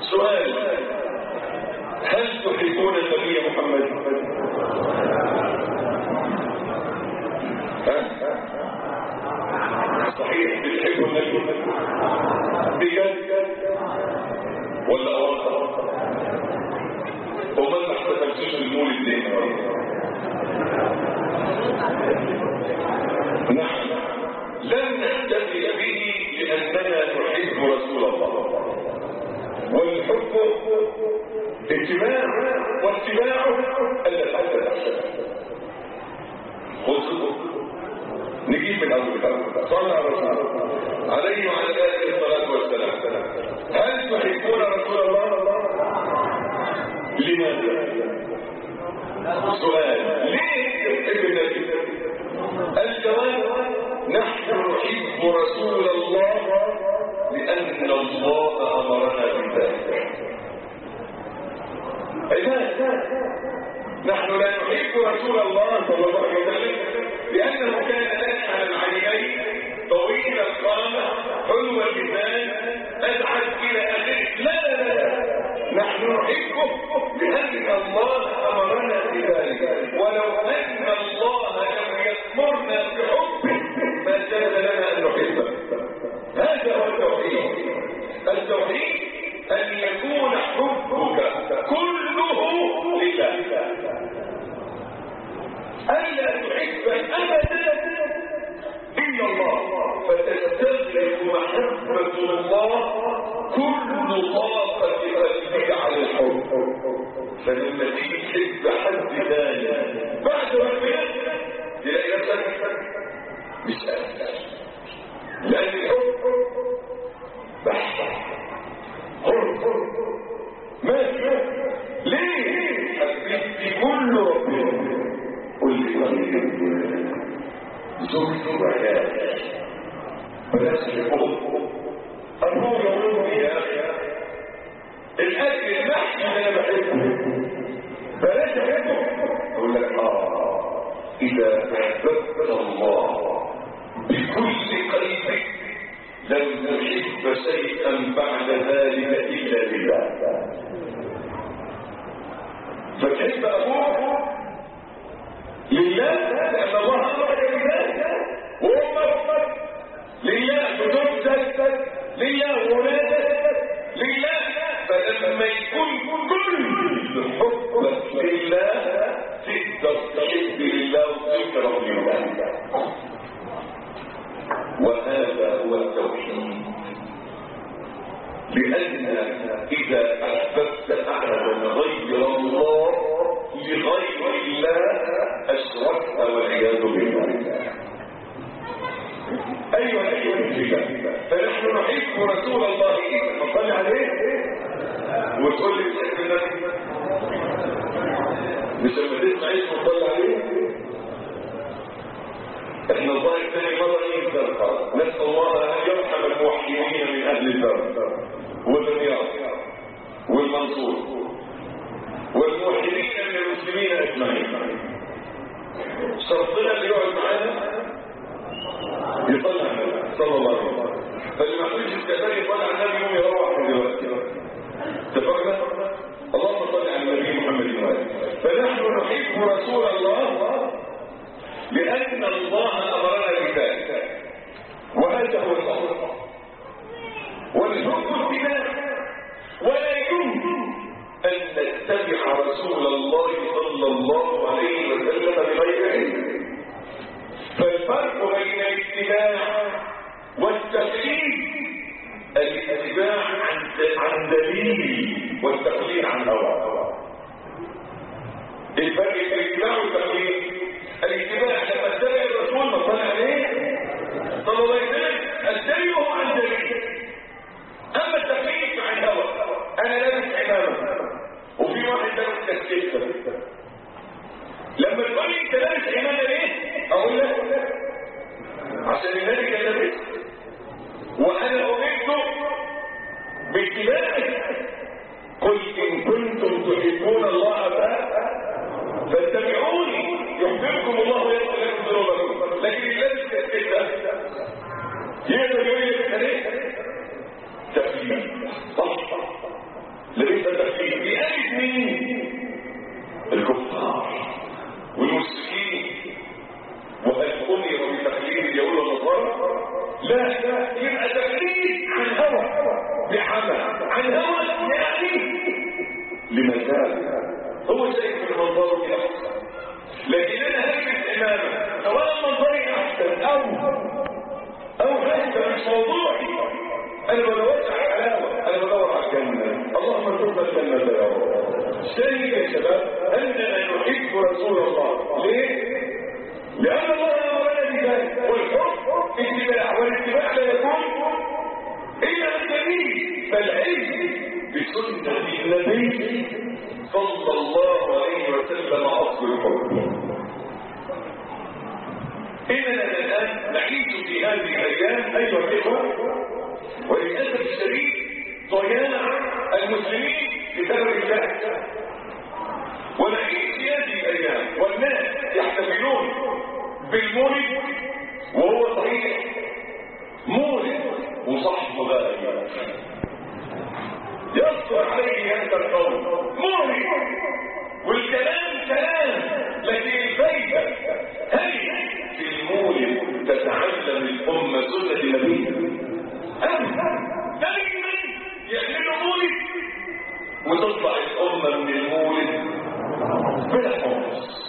سؤال هل تحبون النبي محمد ها؟ صحيح بتحبوا النبي بجد ولا أوقع وما ما احتفلتوش بالمولد ليه نحن لن نحتفل به لأننا نحب رسول الله والحب اتباع واتباعه ألا تحتفل خذوا نجيب من أول صلى على رسول عليه وعلى آله الصلاة والسلام هل تحبون رسول الله لماذا سؤال ليه تحب النبي الجواب نحن نحب رسول الله لأن الله أمرنا بذلك عباد نحن لا نحب رسول الله صلى الله عليه وسلم لأنه كان أسعى العينين طويل القامة حلو اللسان أسعد إلى آخره لا لا لا نحن نحبه لأن الله أمرنا بذلك ولو أن الله لم يأمرنا بحبه ما جاز لنا أن نحبه هذا هو التوحيد التوحيد أن يكون حبك كله لله ألا تحب أبدا إلا الله فتستغرق محبة الله كل طاقة قلبك على الحب فلما تيجي تحب حد ثاني بعد ربنا تلاقي نفسك مش قادر لأن الحب بحث حب ماشي ليه حبيبتي كل ربنا قل لي طيب زوجته وعيالي بلاش الحب أبوه يقول لي يا أخي الأكل المحشي اللي أنا بحبه بلاش أحبه أقول لك آه إذا أحببت الله بكل قلبك لم تحب شيئا بعد ذلك إلا لله فتحب أبوه لله لأن الله أمرك بذلك وأمك لله بزوجتك لله وولادك لله فلما يكون كل حبك لله تقدر تحب لله وتكره لله وهذا هو التوحيد لأنك إذا أحببت أحدا غير الله لغير الله أشركت والعياذ بالله أيها الأيها فنحن نحب رسول الله نصلي عليه وتقول لي بتحب النبي مش لما تسمع اسمه تصلي عليه احنا الظاهر ثاني مرة ينزل نسأل الله أن يرحم الموحدين من أهل البر والرياض والمنصور والموحدين من المسلمين أجمعين شرطنا اللي يقعد معانا يصلي على النبي صلى الله عليه وسلم فاللي ما عندوش استعداد يصلي على النبي يوم يروح من دلوقتي اتفقنا اللهم صل على النبي محمد وآله فنحن نحب رسول الله لأن الله أمرنا بذلك وهذا هو الأمر والحب اتباع ولا يمكن أن نتبع رسول الله صلى الله عليه وسلم بغير علم فالفرق بين الاتباع والتقليد الاتباع عن عن دليل والتقليد عن هوى الفرق بين الاتباع والتقليد الاتباع لما اتبع الرسول ما صلى عليه صلى الله عليه وسلم اتبعه عن دليل اما التقليد عن هوى انا لابس عمامه وفي واحد لابس تكتيكه لما تقول لي انت لابس عمامه ليه اقول لك عشان النبي كان لابس وانا امرت باتباعه قل ان كنتم تحبون الله فاتبعوني يحببكم الله ويغفر لكم ذنوبكم لكن الذي كده يقدر يقول لك ايه تقليد صح عمى عن هوى يعني لمزاج هو شايف المنظر كده لكن انا هلبس امامه سواء منظري احسن او او حتى مش موضوعي انا بدورش على الحلاوه انا بدور على الجنه اللهم ارزقنا الجنه يا رب ثاني يا شباب اننا نحب رسول الله ليه لان الله امرنا بذلك والحب اتباع والاتباع لا يكون الا بالجميل فالعلم بسنه النبي صلى الله عليه وسلم اصل الحب اننا الان نعيش في هذه الايام ايها الاخوه وللاسف الشديد ضياع المسلمين بسبب الله ونعيش في هذه الايام والناس يحتفلون بالمولد وهو صحيح مولد وصحبه غالي يصدر عليه هذا القول مولد والكلام كلام لكن الفايده هل في المولد تتعلم الامه سنه النبي ام دايما يعملوا مولد وتطلع الامه من المولد بلا حمص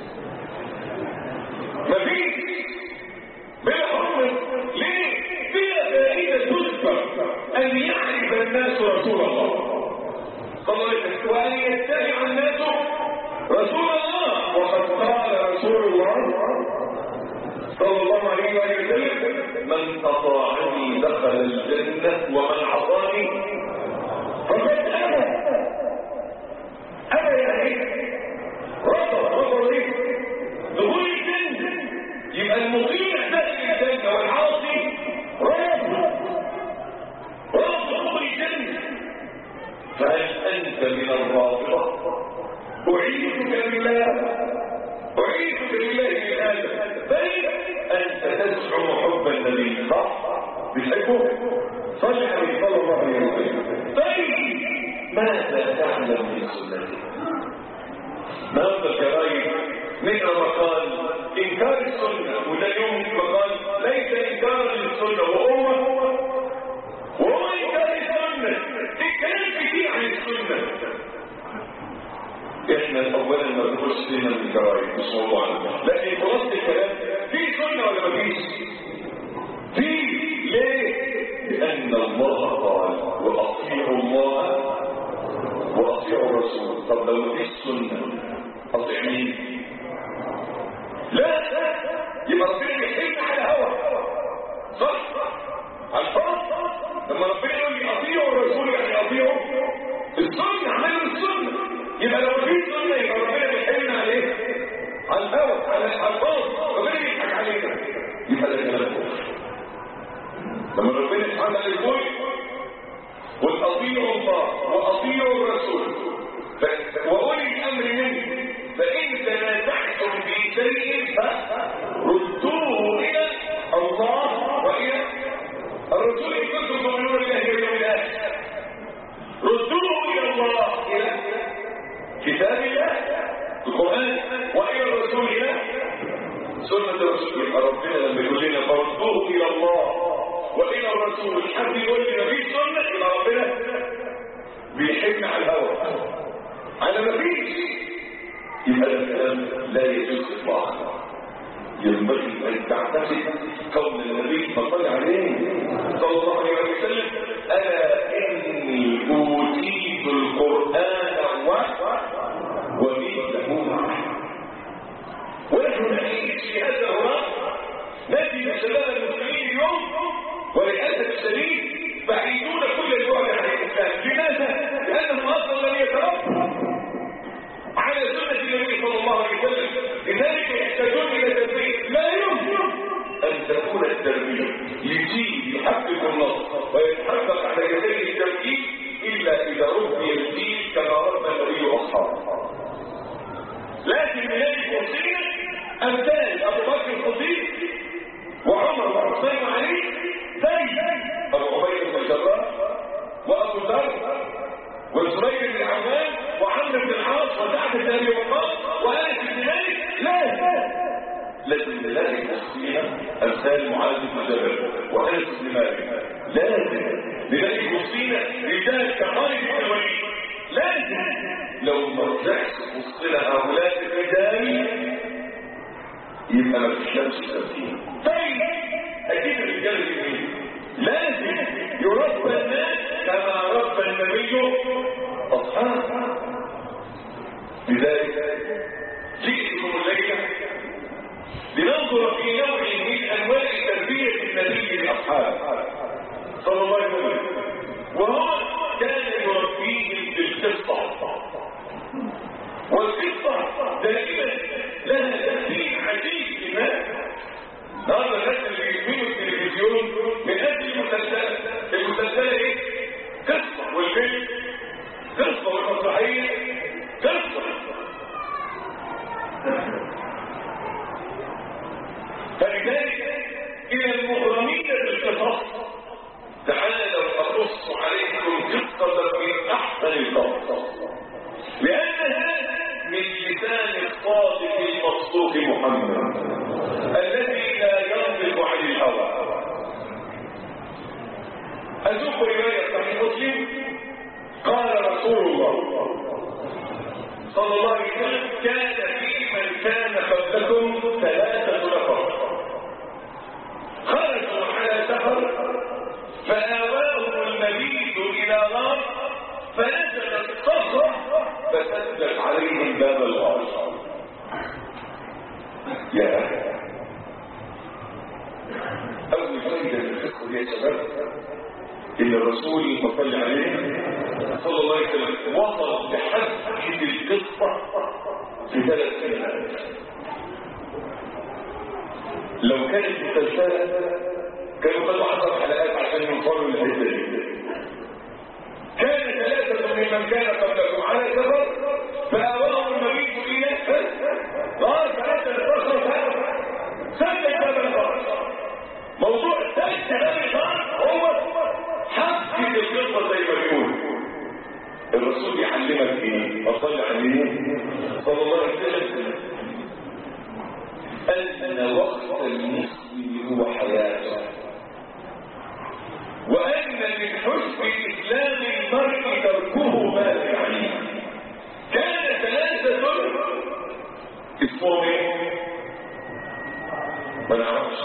مفيش بلا حمص ليه فيها فائده تذكر ان يعرف الناس رسول الله صلى الله عليه وسلم وان يتبع الناس رسول الله وقد قال رسول الله صلى الله عليه وآله وسلم من أطاعني دخل الجنة ومن عصاني فقد أبى أبى يعني رفض رفض ليه دخول الجنة يبقى المطيع داخل الجنة والعاصي رفض رفض دخول الجنة فهل أنت من الرافضة أعيدك بالله أعيدك بالله من هذا بل أنت تزعم حب النبي صح بتحبه صلى عليه صلى الله عليه وسلم طيب ماذا تعلم من سنته ما الجرايد نقرا مقال انكار السنه وده يوم مقال ليس انكارا للسنه وهو وهو انكار السنه الكلام كتير عن السنه احنا اولا ما بنخش فينا من الجرايد مش موضوعنا لكن خلاصه الكلام في سنه ولا ما فيش في ليه لان الله قال واطيعوا الله واطيعوا الرسول طب لو ما فيش سنه اطيع مين لا يبقى ربنا بيحب على هوا صح على الفرض لما ربنا يقول لي اطيعوا الرسول يعني اطيعوا السنه اعملوا السنه يبقى لو في سنه يبقى ربنا بيحلنا على ايه على الهوى على الالفاظ ربنا بيضحك علينا يبقى ده كلام كفر لما ربنا سبحانه وتعالى يقول قل اطيعوا الله واطيعوا الرسول واولي الامر منكم فان تنازعتم في شيء فردوه الى الله والى الرسول ان كنتم تؤمنون بالله واليوم الاخر ردوه الى الله الى كتاب الله القرآن وإلى الرسول إلى سنة الرسول يبقى ربنا لما يقول لنا فردوه إلى الله وإلى الرسول حد يقول لنا في سنة يبقى ربنا بيحن على الهوى على ما فيش يبقى الكلام لا يجوز إطلاقا ينبغي أن تعتقد قول النبي صلى الله عليه صلى الله عليه وسلم ألا إني أوتيت القرآن ومثله معه ونحن نعيش في هذا الوقت نجد شباب المسلمين اليوم وللاسف الشديد بعيدون كل البعد عن الاسلام لماذا؟ لانهم اصلا لم يتربوا على سنه النبي صلى الله عليه وسلم لذلك يحتاجون الى تربيه لا يمكن ان تكون التربيه لجيل يحقق النص ويتحقق على يديه التوحيد الا اذا ربي الجيل كما ربى النبي واصحابه لكن من هذه الوصيه امثال ابو بكر الصديق وعمر وعثمان وعلي زي ابو عبيده بن الجراح وابو ذر والزبير بن عوام وعمرو بن العاص وسعد بن ابي وقاص وانس بن مالك لا لازم لذلك فيها امثال معاذ بن جبل وانس بن مالك لازم لذلك وصينا رجال كخالد بن الوليد لازم لو ما رجعش وصينا هؤلاء الرجال يبقى ما فيش نفس التمثيل طيب اكيد الرجال الاثنين لازم يربى الناس كما ربى النبي اصحابه لذلك جئتكم الليله لننظر في نوع من انواع تربيه النبي لاصحابه صلى الله عليه وسلم وهو كان يربيهم بالقصه والقصه دائما لها تاثير عجيب للناس النهارده الناس اللي بيسمعوا التلفزيون من اجل المسلسلات المسلسله ايه؟ قصه والفيلم قصه والمسرحيه قصه فلذلك الى المغرمين بالقصص تعالوا اقص عليكم قصه من احسن القصص لانها من لسان الصادق المصدوق محمد الذي لا ينطق عن الهوى أسوق رواية صحيح مسلم قال رسول الله صلى الله عليه وسلم كان في من كان قبلكم ثلاثة نفر خرجوا على سفر فآواهم المبيت إلى غار فنزلت صخرة فسدت عليهم باب الغار يا أول فائدة من القصة دي يا شباب إن الرسول صلى عليه صلى الله عليه وسلم وصل لحد القصة في ثلاث سنوات لو كانت مسلسلة كانوا خدوا عشر حلقات عشان يوصلوا للحتة دي كان ثلاثة ممن كان قبلكم على سفر فآواهم المبيت إلى قال ثلاثة الفرصة سجل باب الفرص موضوع سجل باب الفرص هو حقق القصة زي ما بيقول الرسول يعلمك ايه وصلي عليه صلى الله عليه وسلم أن وقت المسلم هو حياته وأن من حسن إسلام المرء تركه ما لا يعنيه كان ثلاثة اسمهم ايه؟ ما نعرفش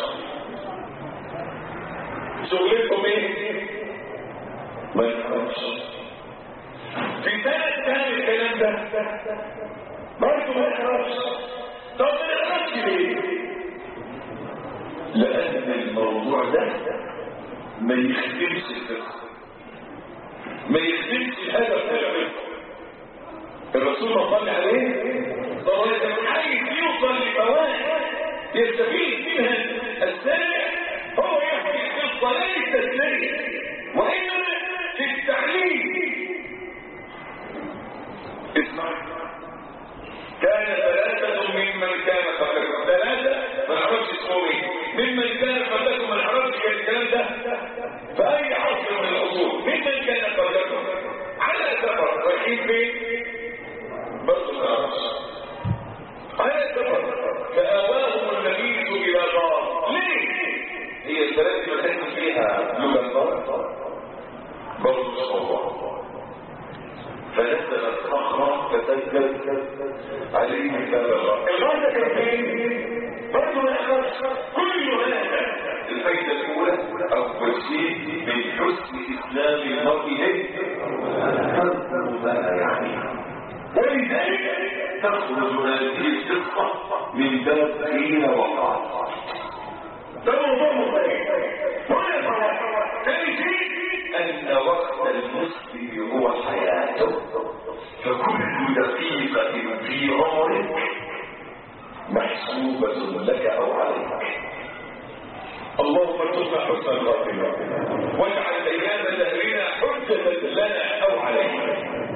شغلتهم ايه؟ ما نعرفش في سنة كان الكلام ده برضه ما نعرفش طب ما نعرفش ليه؟ لأن الموضوع ده ما يخدمش الفقه ما يخدمش الهدف الفقه الرسول صلى عليه صلى الله عليه وسلم عايز يوصل لفوائد يستفيد منها السامع هو يحكي القصه لا للتسليه وانما للتعليم اسمع كان ثلاثة ممن كان قبلكم ثلاثة ما نعرفش اسمهم ايه ممن كان قبلكم ما نعرفش الكلام ده في اي عصر من العصور ممن كان قبلكم على سفر رايحين فين برضه ما نعرفش على سفر فآواهم المبيت إلى غار ليه؟ هي الثلاث ما كانت فيها لغة الغار برضه مش موضوع فنزلت صخرة فسجل عليه باب الغار الغار ده كان فين؟ برضه ما نعرفش كل هذا الفايدة الأولى أول شيء من حسن إسلام المرء إيه؟ تذكر ما يعني ولذلك تخرج هذه القصة من باب حين وقعت ده موضوع مختلف هنا ثاني شيء أن وقت المسلم هو حياته فكل دقيقة في عمرك محسوبة لك أو عليك اللهم ارزقنا حسن الخاتمة واجعل أيام دهرنا حجة لنا أو علينا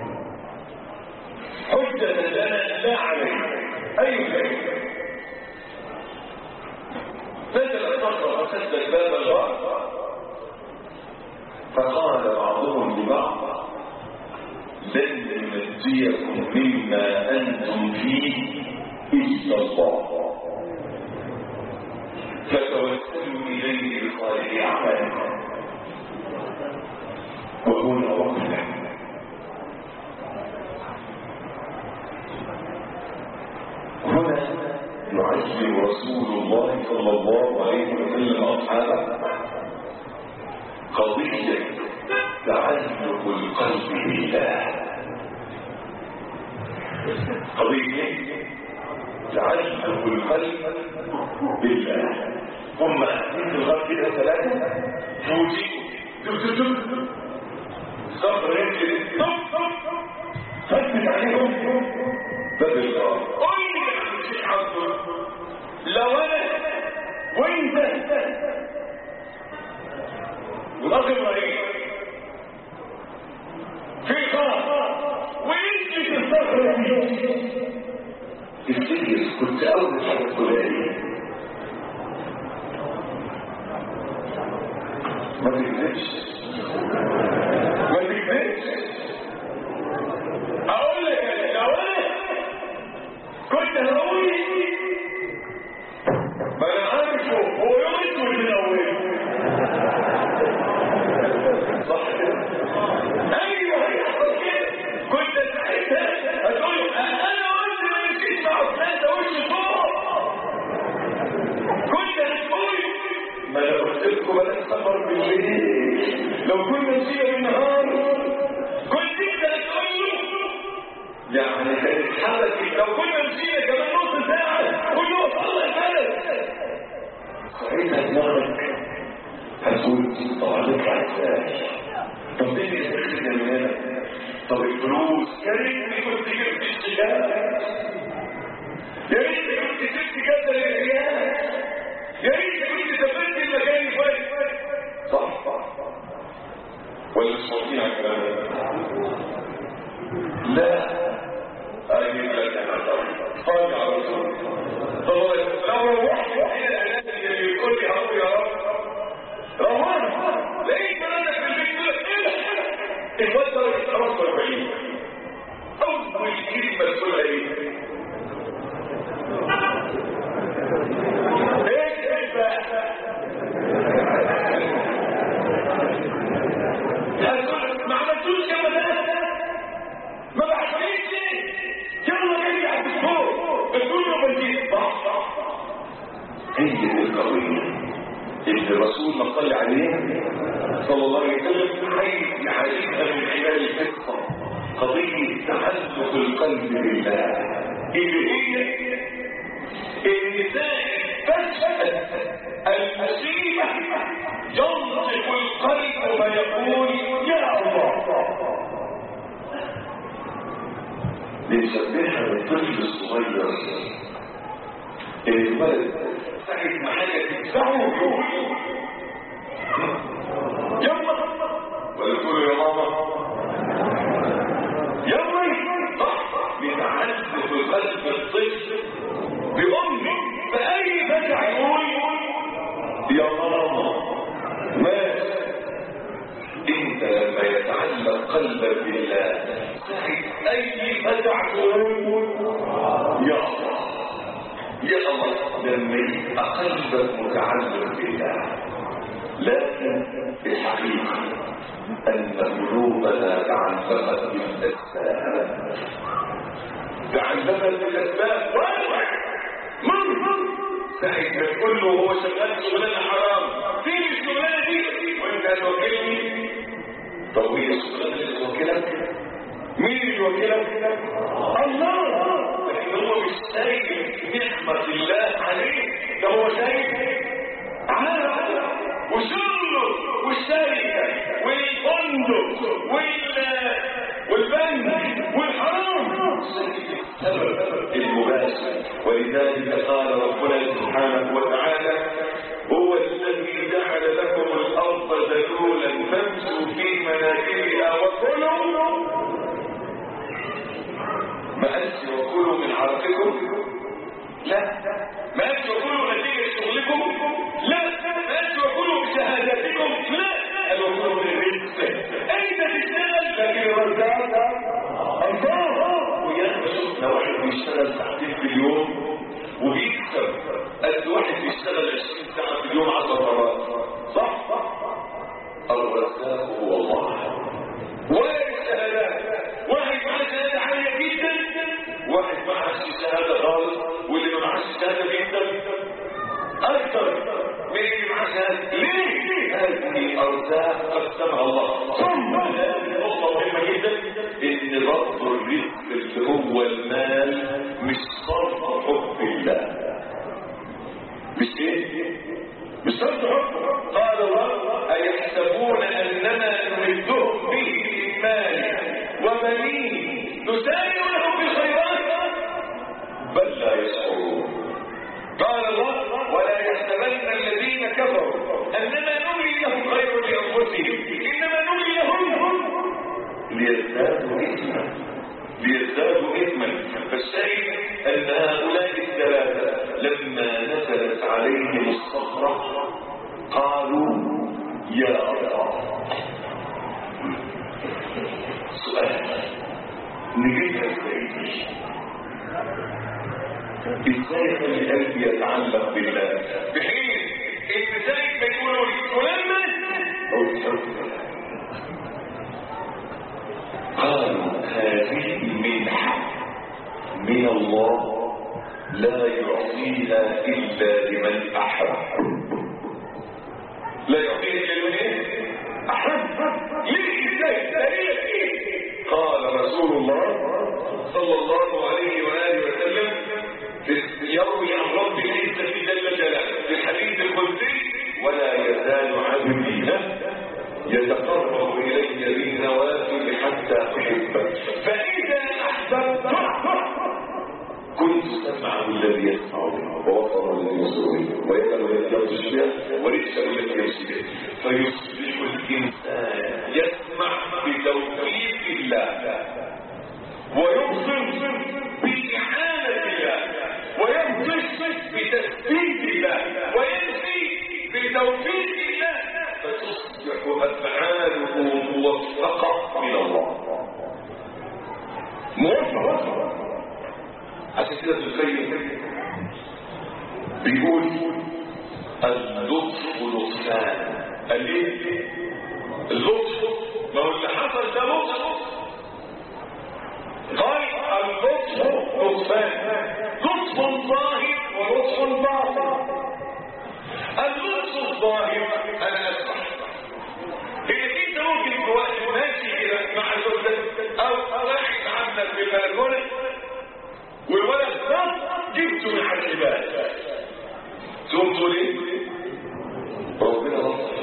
حجة لنا لا علينا أي شيء نزل الصخرة وسد باب الغار فقال بعضهم لبعض لن ينجيكم مما أنتم فيه إلا الله فتوسلوا إليه بصالح أعمالكم وهنا وقفه هنا يعلم رسول الله صلى الله عليه وسلم اصحابه قضيه تعلق القلب بالله قضيه تعلق القلب بالله هم أهدين الغرب كده ثلاثة فوجي صبر يمكن ثبت عليهم باب الغار قل لي يا عم الشيخ عبد لو انا وانت والاخ ابراهيم في غار وانت في الصخره دي تفتكر كنت اول حاجه تقولها ايه ما تكذبش ما تكذبش اقول لك لو انا كنت هقول ما انا عارفه هو يوم اسود من اوله صح كده ايوه هيحصل كده كنت ساعتها هتقول انا قلت ما نمشيش مع فلان ده وش فوق كنت هتقول ما انا قلت لكم بلاش سفر بالليل لو كنا نسينا بالنهار كنت انت هتقول له يعني كانت حركة لو كنا مشينا كمان نص ساعة كنا وصلنا البلد ساعتها دماغك هتقول طب هنطلع ازاي؟ طب مين يستخدم من هنا؟ طب الفلوس يا ريتني كنت جبت اشتغال يا ريتني كنت جبت جدة للريال يا ريتني كنت سافرت المكان كويس صح صح ولا صوتي على الكلام ده؟ لا أجيب لك أنا صلي على رسول الله لو روحت وحيد الأعلان اللي بيقول لي أهو يا رب روحت لقيت بلدك في البيت تقول إيه الواد درجة خلاص 40 أول كلمة تقولها إيه؟ إيه إيه بقى؟ هتقول ما عملتوش كما ده ما بعتنيش ليه يلا جاي على الدكتور بتقول له بنتي صح صح هي دي القضيه اللي الرسول ما صلى عليه صلى الله عليه وسلم عايز يعالجها من خلال القصه قضيه تعلق القلب بالله اللي هي النساء فجأة المصيبة ينطق القلب ويقول يا الله بنسبحها للطفل الصغير الولد ساعة ما حاجة تدفعه يقول يلا ولا تقول يا ماما يلا صح بتعلق قلب الطفل بأمه فأي فجع يقول يا ماما مات انت لما يتعلق قلبك بالله ساعة اي فزع تقول يا الله يا الله لما يبقى قلبك متعلق بالله لكن الحقيقة أن قلوبنا تعلقت بالأسباب تعلقت بالأسباب واضح منظر ساعة ما تقول له هو شغال شغلانة حرام فين الشغلانة دي وانت هتوكلني طب وهي الشغلانة اللي توكلك مين اللي يوكلك الله لكن هو مش شايف نعمة الله عليه ده هو شايف عارف وشغله والشركة والفندق وال والبنك والحرام سبب المباشر ولذلك قال ربنا سبحانه وتعالى هو الذي جعل لكم الارض ذلولا فامشوا في مناكبها وكلوا ما قالش وكلوا من عرقكم لا ما قالش وكلوا نتيجه شغلكم لا ما قالش وكلوا بشهاداتكم لا قال وكلوا من الرزق انت تشتغل لكن الرزاق الله ويانا شفنا واحد بيشتغل ساعتين في اليوم وبيكسب قد واحد بيشتغل 20 ساعه في اليوم 10 مرات صح الرزاق هو الله صرف الرزق اللي هو المال مش صرف حب الله مش ايه مش صرف حب قال الله ايحسبون اننا نمدهم به من مال وبنين نسارع لهم بالخيرات بل لا يشعرون قال الله ولا يحسبن الذين كفروا انما نملي لهم خير لانفسهم انما نملي لهم ليزدادوا اثما ليزدادوا اثما فالشيء ان هؤلاء الثلاثه لما نزلت عليهم الصخره قالوا يا الله سؤال نجيبها ازاي ازاي خلي قلبي يتعلق بالله بحين ان زي ما يقولوا لي فلان مات قالوا هذه منحة من الله لا يعطيها إلا لمن أحب لا يعطيها إلا لمن إيه؟ أحب ليه إزاي؟ دليل إيه؟ قال رسول الله صلى الله عليه وآله وسلم يروي عن رب العزة جل جلاله في الحديث القدسي ولا يزال عبدي يتقرب إلي بالنوافل حتى أحبه فإذا أحببته كنت سمعه الذي يسمع به وبصره الذي يبصر به ويده التي يبطش بها ورجله التي يمشي بها فيصبح الإنسان يسمع بتوفيق الله ويبصر بإعانة الله ويبطش بتسديد الله ويمشي بتوفيق الله فتصبح أفعاله موفقة من الله موفقة عشان كده تتخيل بيقول اللطف لطفان قال ليه اللطف ما هو اللي حصل ده لطف قال اللطف لطفان لطف ظاهر ولطف باطن اللطف الظاهر انا اسمح انك انت ممكن في وقت ماشي كده مع زوجتك او رايح عنك في البلكونه والولد ده جبته من على العباد تقوم تقول ايه؟ ربنا لطف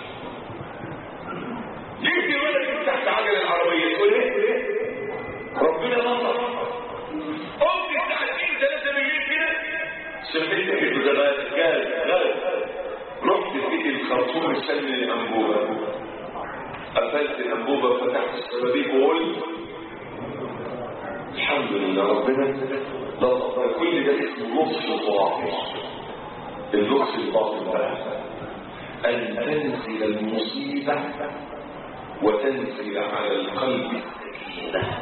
جبت الولد من تحت عجل العربيه تقول ايه؟ ربنا لطف قمت الساعه 2 3 بالليل كده سميت كده زمان جاز غلط رحت في الخرطوم السلمي للانبوبه قفلت الانبوبه فتحت الشبابيك وقلت الحمد لله ربنا لطف كل ده اسمه لطف ظاهر اللطف الباطن بقى ان تنزل المصيبه وتنزل على القلب السكينه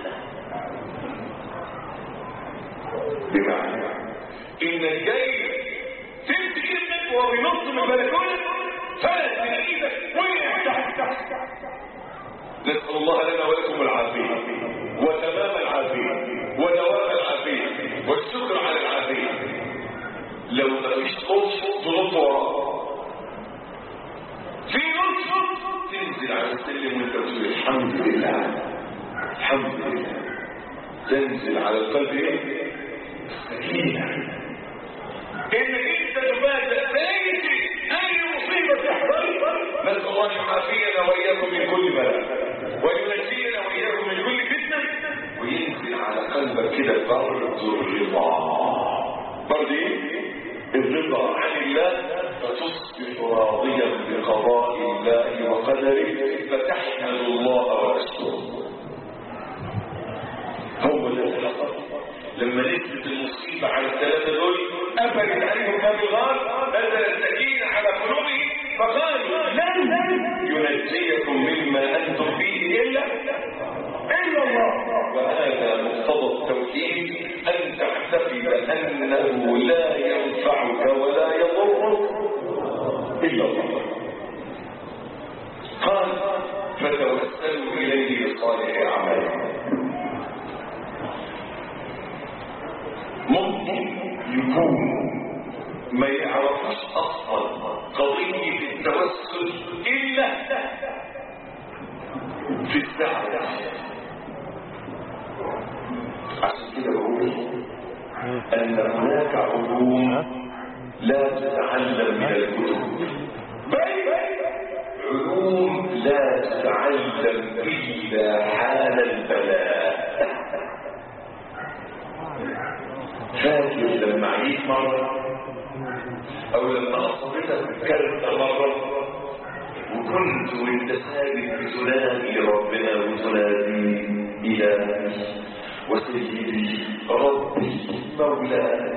بمعنى انك جاي تمسك ابنك وهو بينط من البلكونه فلت من ايدك وقع تحت تحت نسال الله لنا ولكم العافيه وتمام العافيه ودوام العافيه والشكر على العافيه لو ما فيش لطف تنط وراه في لطف تنزل على السلم وانت بتقول الحمد لله الحمد لله تنزل على القلب ايه السكينه انك انت تبادئ تجري اي مصيبه تحصل نسال الله ان يعافينا واياكم من كل بلاء وينجينا واياكم من كل فتنه وينزل على قلبك كده برد الرضا برد ايه الرضا عن الله فتصبح راضيا بقضاء الله وقدره فتحمد الله وتشكره هو ده اللي حصل لما نزلت المصيبة على الثلاثة دول قفلت عليهم باب الغار نزل السكينة على قلوبهم فقالوا لن ينجيكم مما أنتم فيه إلا إلا الله وهذا مقتضى التوحيد أن تعتقد أنه لا ينفعك ولا يضرك إلا الله قال فتوسلوا إليه بصالح أعمالكم ممكن يكون ما يعرفش اصلا قضية التوسل الا في الساعة عشان كده بقول ان هناك علوم لا تتعلم من الكتب بل علوم لا تتعلم الا حال البلاء فاكر لما عيد مرة او لما اصابتك كرت مرة وكنت وانت ساجد بتنادي ربنا وتنادي الهي وسيدي ربي مولاي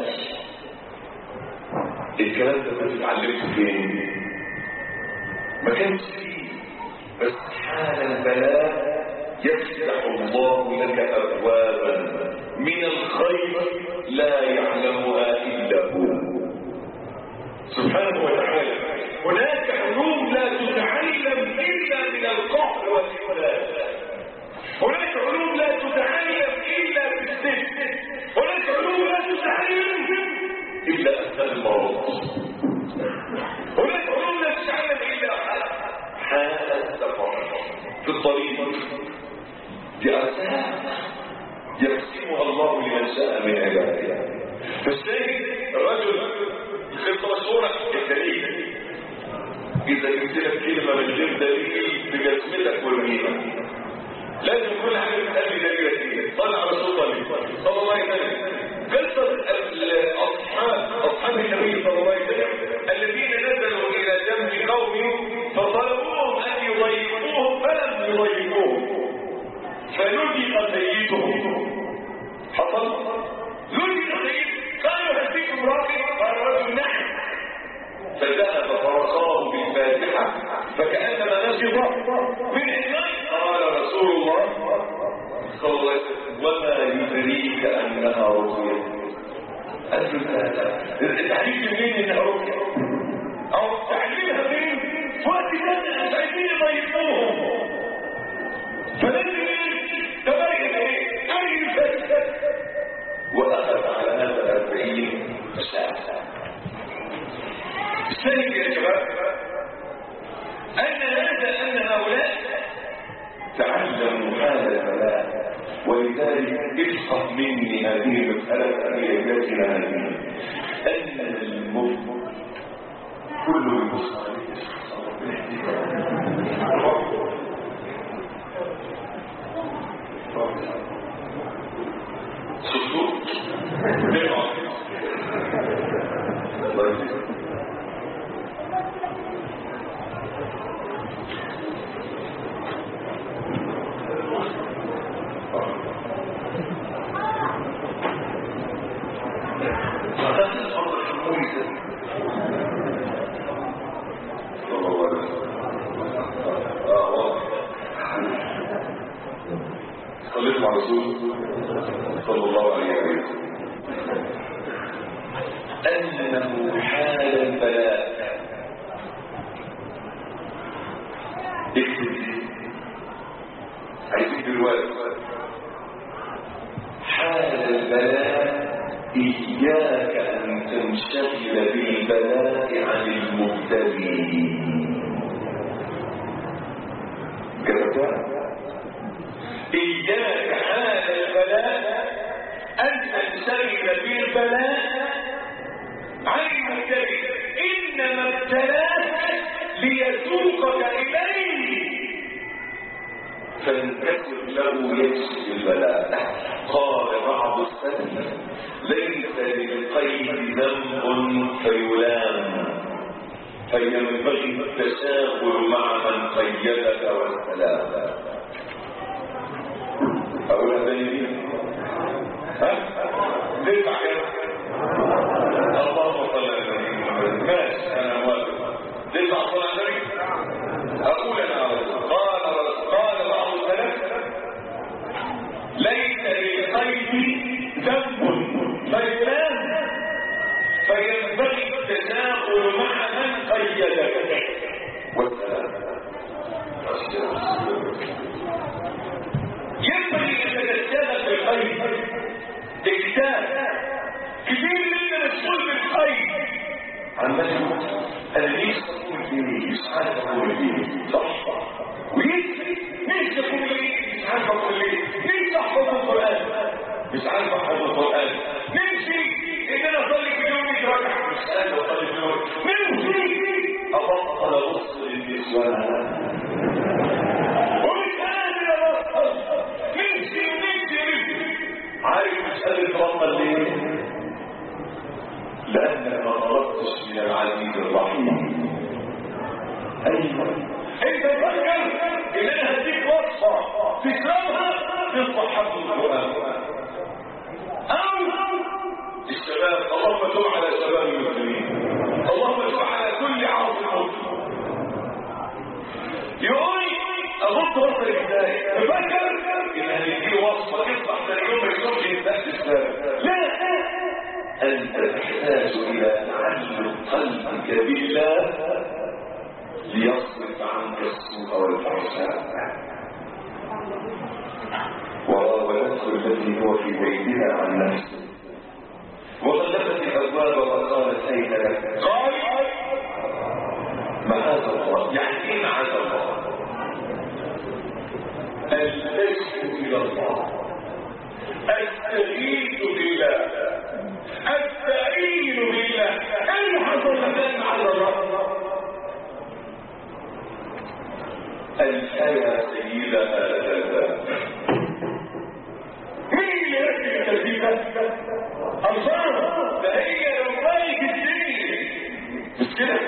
الكلام ده كنت اتعلمته فين ما كانش فيه بس حال البلاء يفتح الله لك ابوابا من الخير لا يعلمها الا هو سبحانه وتعالى هناك علوم لا تتعلم الا من القهر والإفلات هناك علوم لا تتعلم الا بالسجن هناك علوم لا تتعلم الا اثناء المرض هناك علوم لا تتعلم الا حال السفر في الطريق دي ارزاق يقسمها الله لمن شاء من عباده فالشاهد الرجل الخطه مشهوره الدليل اذا جبت لك كلمه من غير دليل بجسمتك والميمه لازم كل حاجه تتقال بدليل فيه صلى على رسول الله صلى الله عليه وسلم قصه اصحاب اصحاب النبي صلى الله عليه وسلم الذين نزلوا الى جنب قوم فطلبوهم ان يضيفوهم فلم يضيفوهم فلجئ سيدهم حصل لجئ سيد قالوا هل فيكم راقب قال رجل نعم فذهب فرقاه بالفاتحه فكانما نشط من النار قال رسول الله صلى الله عليه وسلم وما يدريك انها رقيه قال له التعليم منين انها رقيه او تعليمها فين في وقت ثاني مش عايزين يضيفوهم فلازم تبين ايه اي الفاتحه واخذ على هذا أربعين ساعه الثاني يا شباب ان هذا ان هؤلاء تعلموا حال البلاء ولذلك افقه مني هذه المسألة في عبادتنا هذه أن المفت كل المصالح صدوق نعم الله يجزيك صليت مع رسول صلى الله عليه وسلم أنه حال البلاء اكتب عايزين دلوقتي حال البلاء إياك أن تنشغل بالبلاء عن المبتلي كتبتها إياك حال البلاء أن تنشغل بالبلاء عن المبتلي إنما ابتلاك ليسوقك إليه فانكسر له يكشف البلاء قال بعض السلف ليس للقيد ذنب فيلام فينبغي التشاغل مع من قيدك والسلام أقولها تاني ها؟ تسمع كده اللهم صل على النبي محمد ماشي أنا موافق تسمع صلاة النبي أقول أنا على طول. قال قال بعض السلف ليس للقيد ذنب فيلام فينبغي التشاغل مع من قيدك والسلام ينبغي ان تتشاغل بالخير اجتهد مش عارف احفظ القران نمشي ان انا اصلي في اليوم 100 ركعه مش قادر اصلي في اليوم نمشي ابطل ابص للنسوان ومش قادر ابطل نمشي ونمشي ونمشي عارف مش قادر تبطل ليه؟ لانك ما طلبتش من العزيز الرحيم ايوه انت فكر ان انا هديك وصفه تكرهها تطلع حفظ القران او الشباب اللهم تب على شباب المسلمين اللهم تب على كل عاصي مسلم يقول اغض بصري ازاي تفكر ان هنديله وصفه تصبح ثاني يوم ما يصبش يستهدف السابق لا انت تحتاج الى تعلم قلبك بالله ليصرف عنك السوء والفحشاء وراودته التي هو في بيتها عن نفسه وغلقت الابواب وقالت اين لك قال معاذ الله يعني ايه معاذ الله التجد الى الله استغيث بالله استعين بالله اين حصل لك معاذ الله الآية سيدة هذا مين اللي يركب الترتيبة؟ الله ده هي لو مالك الدنيا مش كده؟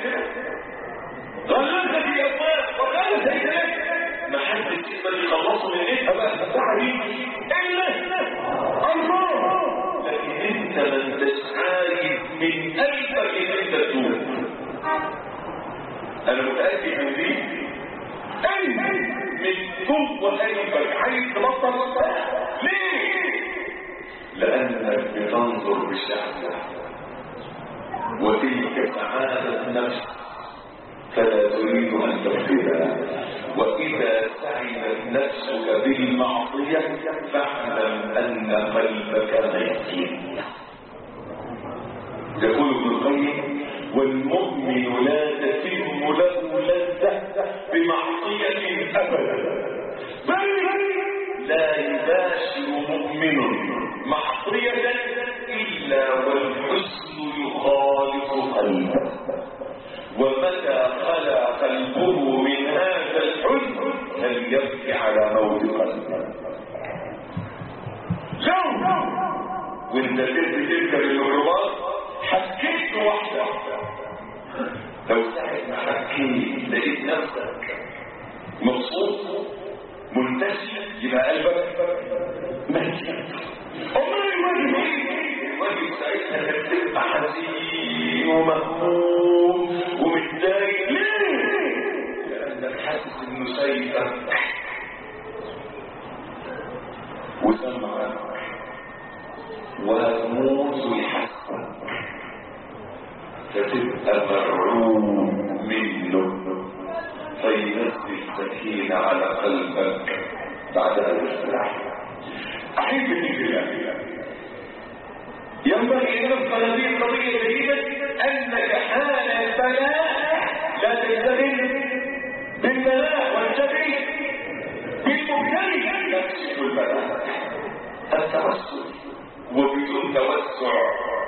غلقت في أبواب وقال سيدات ما حدش يقدر يخلصه من ايه بقى تعريف الا الله لكن انت ما انتش عارف من قلبك ان انت تتوب انا متاكد من دي انت من جوه قلبك عايز تبطل ليه لانك بتنظر بشهوه وتلك سعاده نفس فلا تريد ان تفقدها واذا سعدت نفسك بالمعصيه فاعلم ان قلبك ميت يقول ابن القيم والمؤمن لا تتم له لذة بمعصية أبدا بل لا يباشر مؤمن معصية إلا والحزن يخالط قلبه ومتى خلا قلبه من هذا الحزن فليبكي على موت قلبه لو وانت تركب الميكروباص حكيت واحدة لو ساعة ما حكيت لقيت نفسك مبسوط منتشر يبقى قلبك ميت امال الواجب ايه؟ الواجب ساعتها انك تبقى حزين ومهموم ومتضايق ليه؟ لانك حاسس انه سايبك وسمعك وهتموت ويحسن فتبقى مرعوب منه فينزل سكينة على قلبك بعدها يستريح أحب في الله ينبغي أن نبقى هذه القضية جيدة أنك حال البلاء لا تنتبه بالبلاء وانتبه بالمبتلي تكشف البلاء التوسل وبدون توسع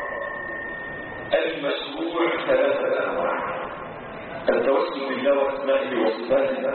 المشروع ثلاثة أنواع التوسل بالله وأسمائه وصفاته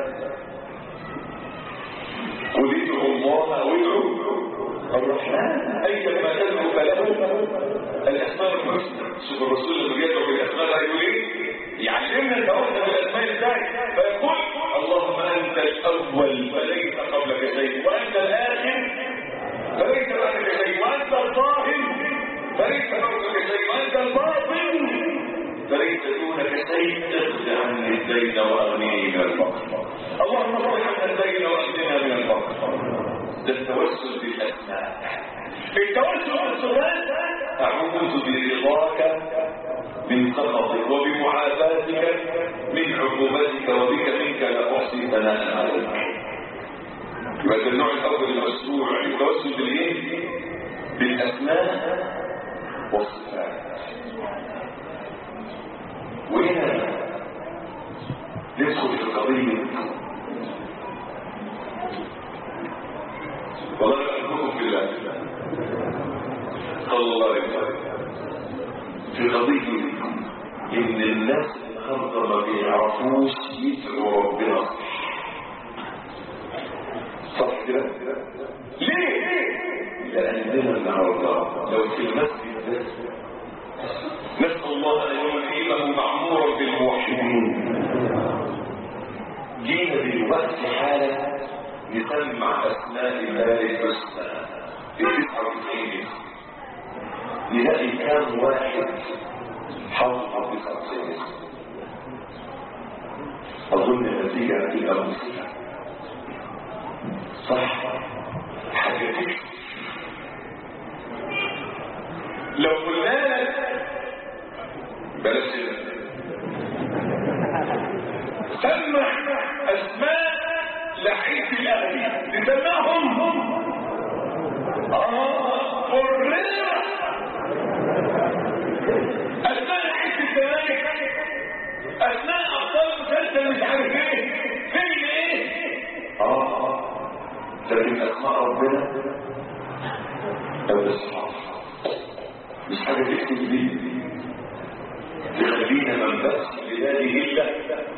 قل ادعوا الله أو ادعوا الرحمن أيما تدعو فله الأسماء الحسنى شوف الرسول لما بيدعو بالأسماء ده يقول إيه؟ يعلمنا التوسل بالأسماء إزاي فيقول اللهم أنت الأول فليس قبلك شيء وأنت الآخر فليس بعدك شيء وأنت الظاهر فليس فوقك شيء وأنت الباطن فليس دونك شيء اخذ عني الدين وأغنيني من الفقر اللهم اصلح عنا الدين وأغننا من الفقر ده التوسل بالأسماء التوسل بالصفات أعوذ برضاك من سخطك وبمعافاتك من عقوبتك وبك منك لا أحصي ثناء عليك يبقى ده النوع الاول المشروع التوسل بالايه بالاسماء والصفات وهنا ندخل في قضيه والله احبكم في الله صلى الله عليه وسلم في قضية إن الناس النهارده ما بيعرفوش يدعوا ربنا صح كده؟ ليه؟ لأننا النهارده لو في المسجد ده نسأل الله أن يلهمه معمورا بالموحدين جينا دلوقتي حالا نسمع أسماء الله الحسنى التسعة وتسعين نلاقي كام واحد حافظ التسعة وتسعين أظن النتيجة هتبقى مسلمة صح حاجة تكفي لو قلنا لك بلاش سمع اسماء لعيب الاهلي نسمعهم اه قرية اسماء لعيب الزمالك اسماء ابطال مسلسل مش عارف ايه فيلم ايه اه لكن اسماء ربنا او الاصحاب مش حاجة تكتب دي تخلينا ما نبقاش بلادي إلا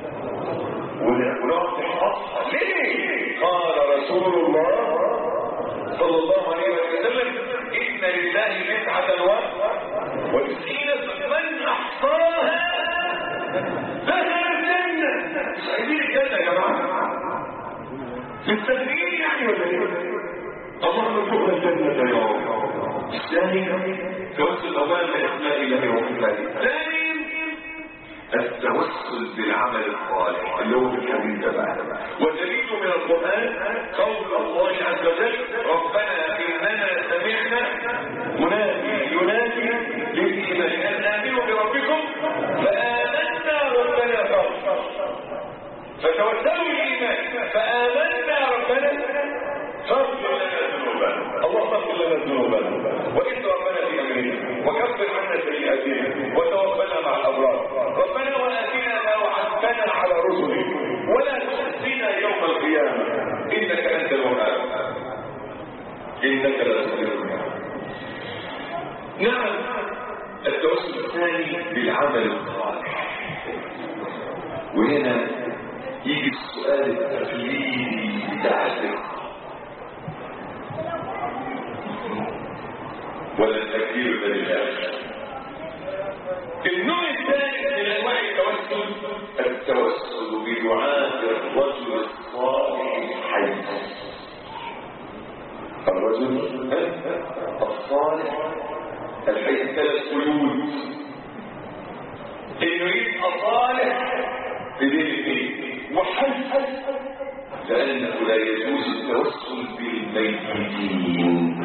ونقعد نحفظها ليه؟ قال رسول الله صلى الله عليه وسلم إن لله تسعة و وتسعين من أحصاها دخل الجنة مش عايزين الجنة يا جماعة مستنيين يعني ولا ايه؟ اللهم ارزقنا الجنة يا رب الثاني توسل أولا بأسماء الله وصفاته ثاني التوسل بالعمل الصالح اللي هو بالحديث بقى والدليل من القرآن قول الله عز وجل ربنا إننا سمعنا منادي ينادي للإيمان أن آمنوا بربكم فآمنا ربنا فاغفر فتوسلوا بالإيمان فآمنا ربنا فاغفر لنا ذنوبنا اللهم اغفر لنا ذنوبنا وإن ربنا في أمرنا وكفر عنا سيئاتنا وتوفنا مع الأبرار ربنا وآتنا ما وعدتنا على رسلك ولا تخزنا يوم القيامة إنك أنت الوهاب إنك لا تخلف نعم التوسل الثاني بالعمل الصالح وهنا يجي السؤال التقليدي بتاع الفقه ولا التكبير ده لله النوع الثالث من انواع التوسل التوسل بدعاء الرجل الصالح الحي الرجل الصالح الحي ثلاث قيود انه يبقى صالح بدين الاثنين وحي لانه لا يجوز التوسل بالميتين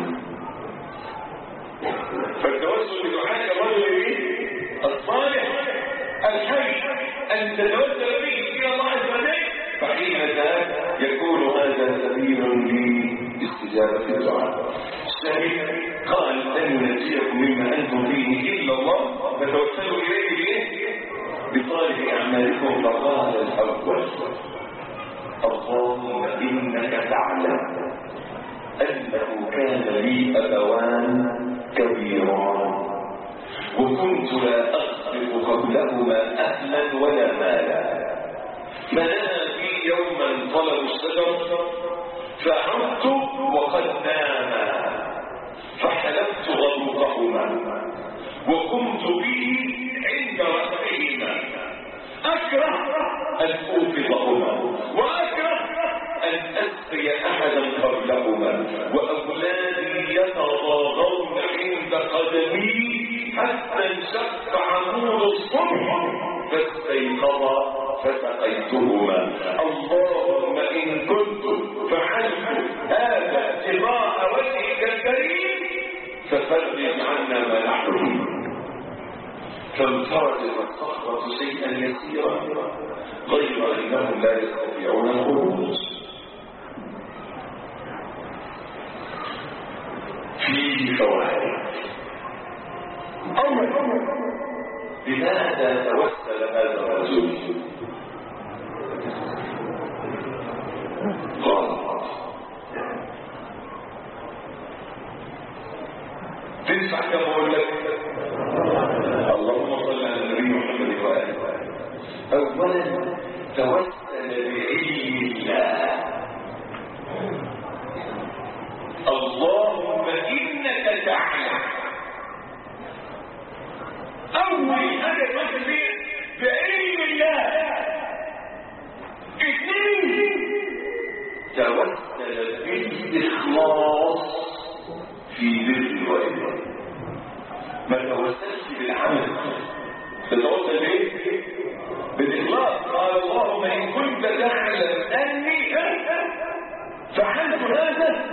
فالتوسل بدعاء الرجل ايه الصالح الحي ان تتوسل به الى الله عز وجل فحينها يكون هذا سبيل لاستجابه الدعاء الثاني قال لن ينجيكم مما انتم فيه الا الله فتوسلوا اليه بايه بصالح اعمالكم فقال الاول اللهم انك تعلم انه كان لي ابوان كبيران وكنت لا أسبق قبلهما أهلا ولا مالا فنام في يوما طلب الشجر فعدت وقد ناما فحلبت غلوطهما وقمت به عند رأسهما أكره أن أوقظهما وأكره أن أسقي أحدا قبلهما وأولادي يتضاغون عند قدمي حتى انشق عمود الصبح فاستيقظ فسقيتهما اللهم إن كنت فعلت هذا ابتغاء وجهك الكريم ففرج عنا ما نحن فيه فانفرجت الصخرة شيئا يسيرا غير أنهم لا يستطيعون الخروج فيه فوائد أول لماذا توسل هذا الرجل غلط في تدفع كم اقول لك اللهم صل على النبي محمد واله اولا توسل بعلم الله اللهم انك تعلم اول حاجه توسل بيه بعلم الله اثنين توسل بالاخلاص في بر الوالدين ما توسلش بالعمل تتوسل بايه بالاخلاص قال اللهم ان كنت تعلم اني فعلت هذا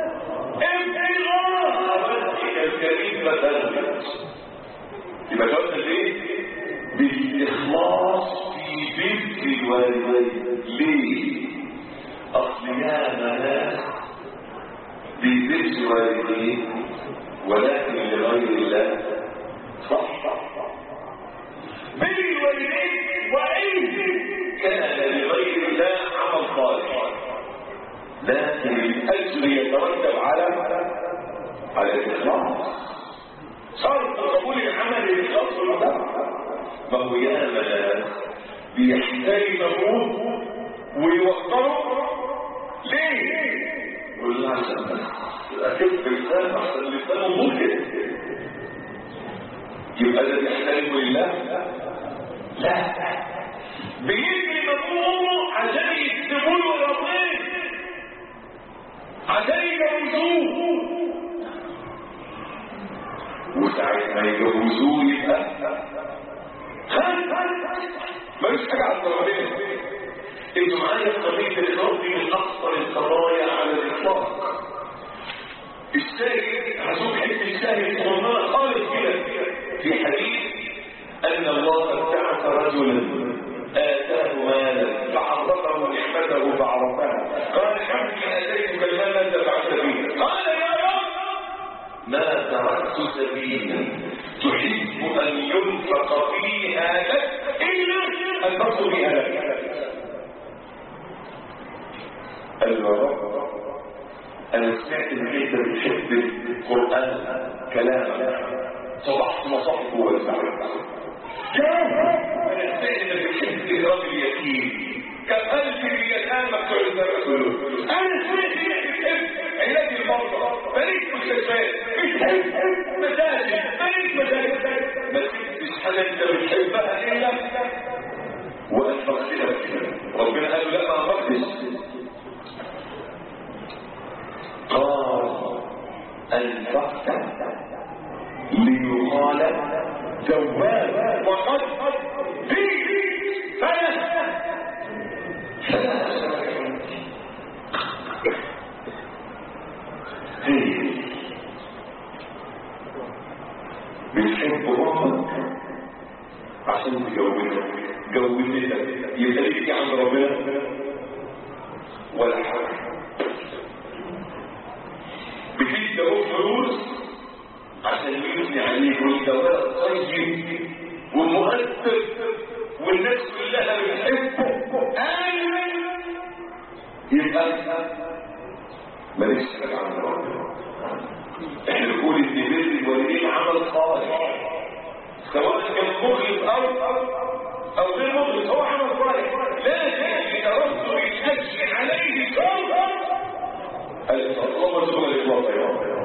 ابتغاء وجهك الكريم فتنبت يبقى توسل بايه بالاخلاص في بر الوالدين ليه اصل يا ناس ببر والديه ولكن لغير الله صح بر الوالدين وإن كان لغير الله عمل صالح لكن الأجر يترتب على على الإخلاص شرط قبول العمل الإخلاص والمتابعة ما هو يا ناس بيحترم أبوه ويوقره ليه؟ يقول له عشان أكف لسان عشان لسانه ممكن يبقى ده بيحترم لله لا بيجري مفهومه عشان يكتبوا له رضيه عشان يجوزوه وساعة ما يجوزوه يبقى ملوش حاجة على الضربين انتوا معايا في قضية الإخلاص دي من أخطر القضايا على الإطلاق الشاهد هشوف حته الشاهد صغننه خالص كده في حديث ان الله ابتعث رجلا اتاه مالا فعرفه نعمته فعرفها قال عبدي اتيتك المال انت فعلت فيه قال يا رب ما تركت سبيلا تحب ان ينفق فيها لك الا انفقت بها لك قال له يا رب انا سمعت ان انت بتحب القران كلامك صبحت مصاحف هو السعر انا سمعت انك بتحب اكرام اليتيم كقلب اليتامى بتوع الرسول انا سمعت انك بتحب علاج المرضى بنيت مستشفيات بتحب مساجد بنيت مساجد ما تكتبش حاجه انت بتحبها الا وانفقت لك ربنا قال له لا ما انفقتش قال انفقت ليقال جواب وقد فيه فلا بتحب امك عشان تجوزك جوزتك يبقى ليك عند ربنا ولا حاجه بتدي فلوس عشان يبني عليك وانت ولد طيب ومؤثر والناس كلها بتحبه ايوه يبقى مالكش حاجه عند ربنا احنا نقول ان بر الوالدين عمل صالح سواء كان مخلص او او غير مخلص هو عمل صالح لكن لترتب الاجر عليه شرطا الله سبحانه الاخلاص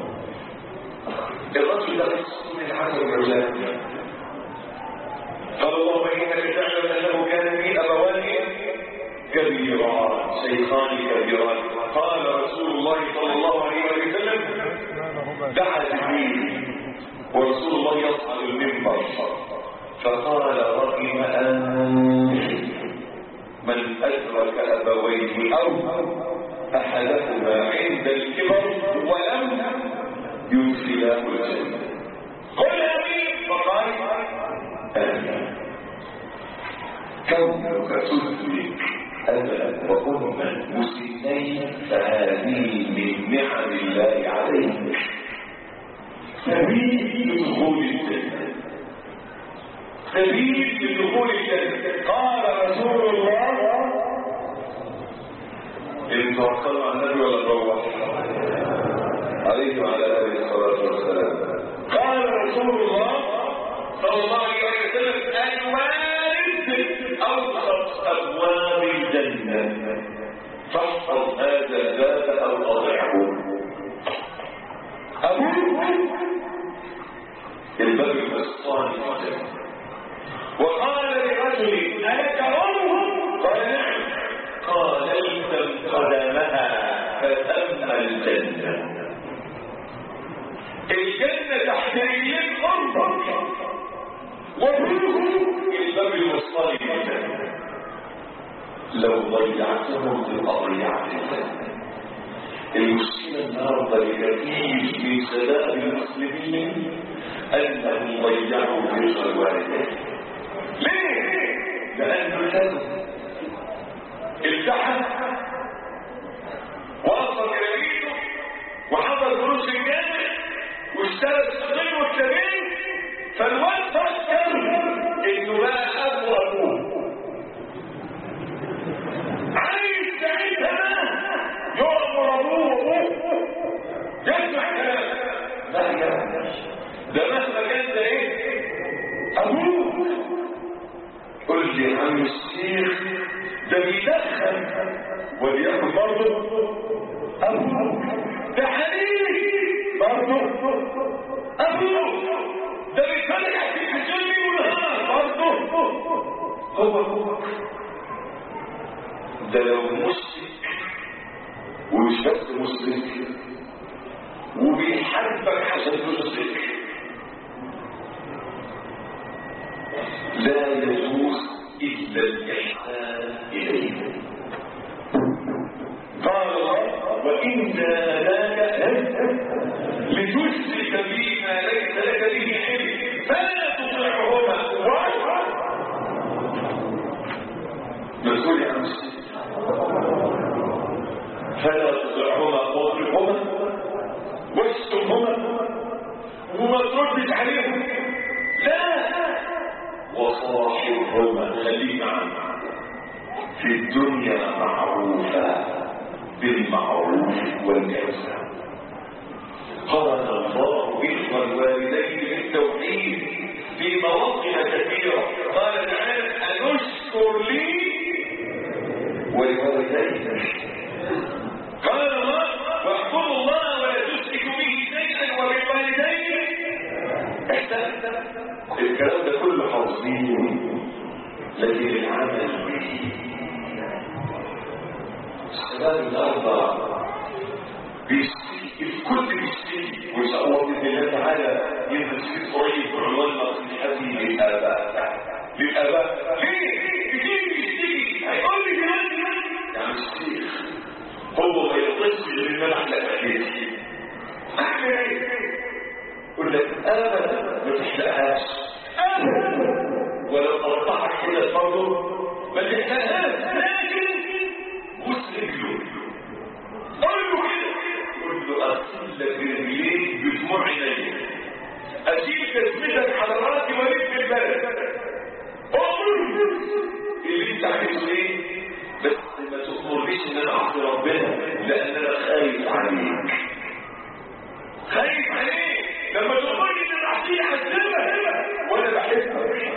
الرجل ده من العالم الرجال قال اللهم انك تعلم انه كان في ابوان كبيران شيخان كبيران قال رسول الله صلى الله عليه وسلم دعا جبريل ورسول الله يصعد المنبر فقال رغم انت من ادرك ابويه او احدهما عند الكبر ولم يدخلاه الجنه قل امين فقال امين كونك تدرك ابا واما مسلمين فهذه من نعم الله عليك سبيل لدخول الجنه سبيل لدخول الجنه قال رسول الله ان توكلوا على النبي ولا نروح عليه وعلى اله الصلاه والسلام رسول الله صلى الله عليه وسلم الوارد اوسط ابواب الجنه فاحفظ هذا الباب او اضعه ابوه الباب الوسطاني في الجنه وقال لرجل ألك أمه قال نعم قال الزم قدمها فتم الجنة الجنة تحت رجلين أمك وفيه الباب الوسطاني في الجنة لو ضيعتهم تبقى ضيعت الجنة المشكلة النهارده لكثير من شباب المسلمين أنهم ضيعوا بر الوالدين ليه؟ لأنه الكذب التحم وصل إلى بيته وحضر دروس الجامع واشترى الصغير والكبير فالواد فكر انه بقى ابو ابوه عايز ساعتها يؤمر ابوه وابوه يسمع كلام لا يا ده مهما كان ده ايه ابوه قل لي عم الشيخ ده بيدخن وليكن برضه ابوه ده حبيبي برضه ابوه ده بيتفرج في الجنة والنهار برضه هو هو ده لو مشرك ومش بس مشرك وبيحاربك عشان تشرك لا يجوز إلا الإحسان إليه قال الله وإنا لك لتشرك بي ما ليس لك به علم فلا تطيعهما مسؤول عن فلا تطيعهما واطرحهما واشتمهما وما تردش عليهم لا وصاحبهما خليك معا في الدنيا معروفا بالمعروف والإحسان قال الله إخوة الوالدين بالتوحيد في مواطن كثيرة قال تعالى أن اشكر لي ولوالديك قال الله واعبدوا الله ولا تشركوا به شيئا وبالوالدين احسان الكلام ده كله حافظين لكن العمل به الشباب النهارده بيشتكي الكل بيشتكي وان شاء الله باذن الله تعالى ينزل شيء قريب بعنوان نصيحتي للاباء للاباء ليه؟ كتير بيشتكي هيقول لي دلوقتي يا عم الشيخ هو ما يطلبش غير ان انا احلق اكلتي اعمل ايه؟ يقول لك ابدا ما تحلقهاش ابدا ولو قطعك كده برضه ما تحلقهاش لكن بص رجله قول له كده قول له اغسل لك رجليك بدموع عينيك اشيل جسمتك على راسي والف البلد قول اللي انت عايزه ايه بس ما تأمرنيش ان انا اعصي ربنا لان انا خايف عليك خايف عليك لما تقولي ان العصير عذبك وانا بحبك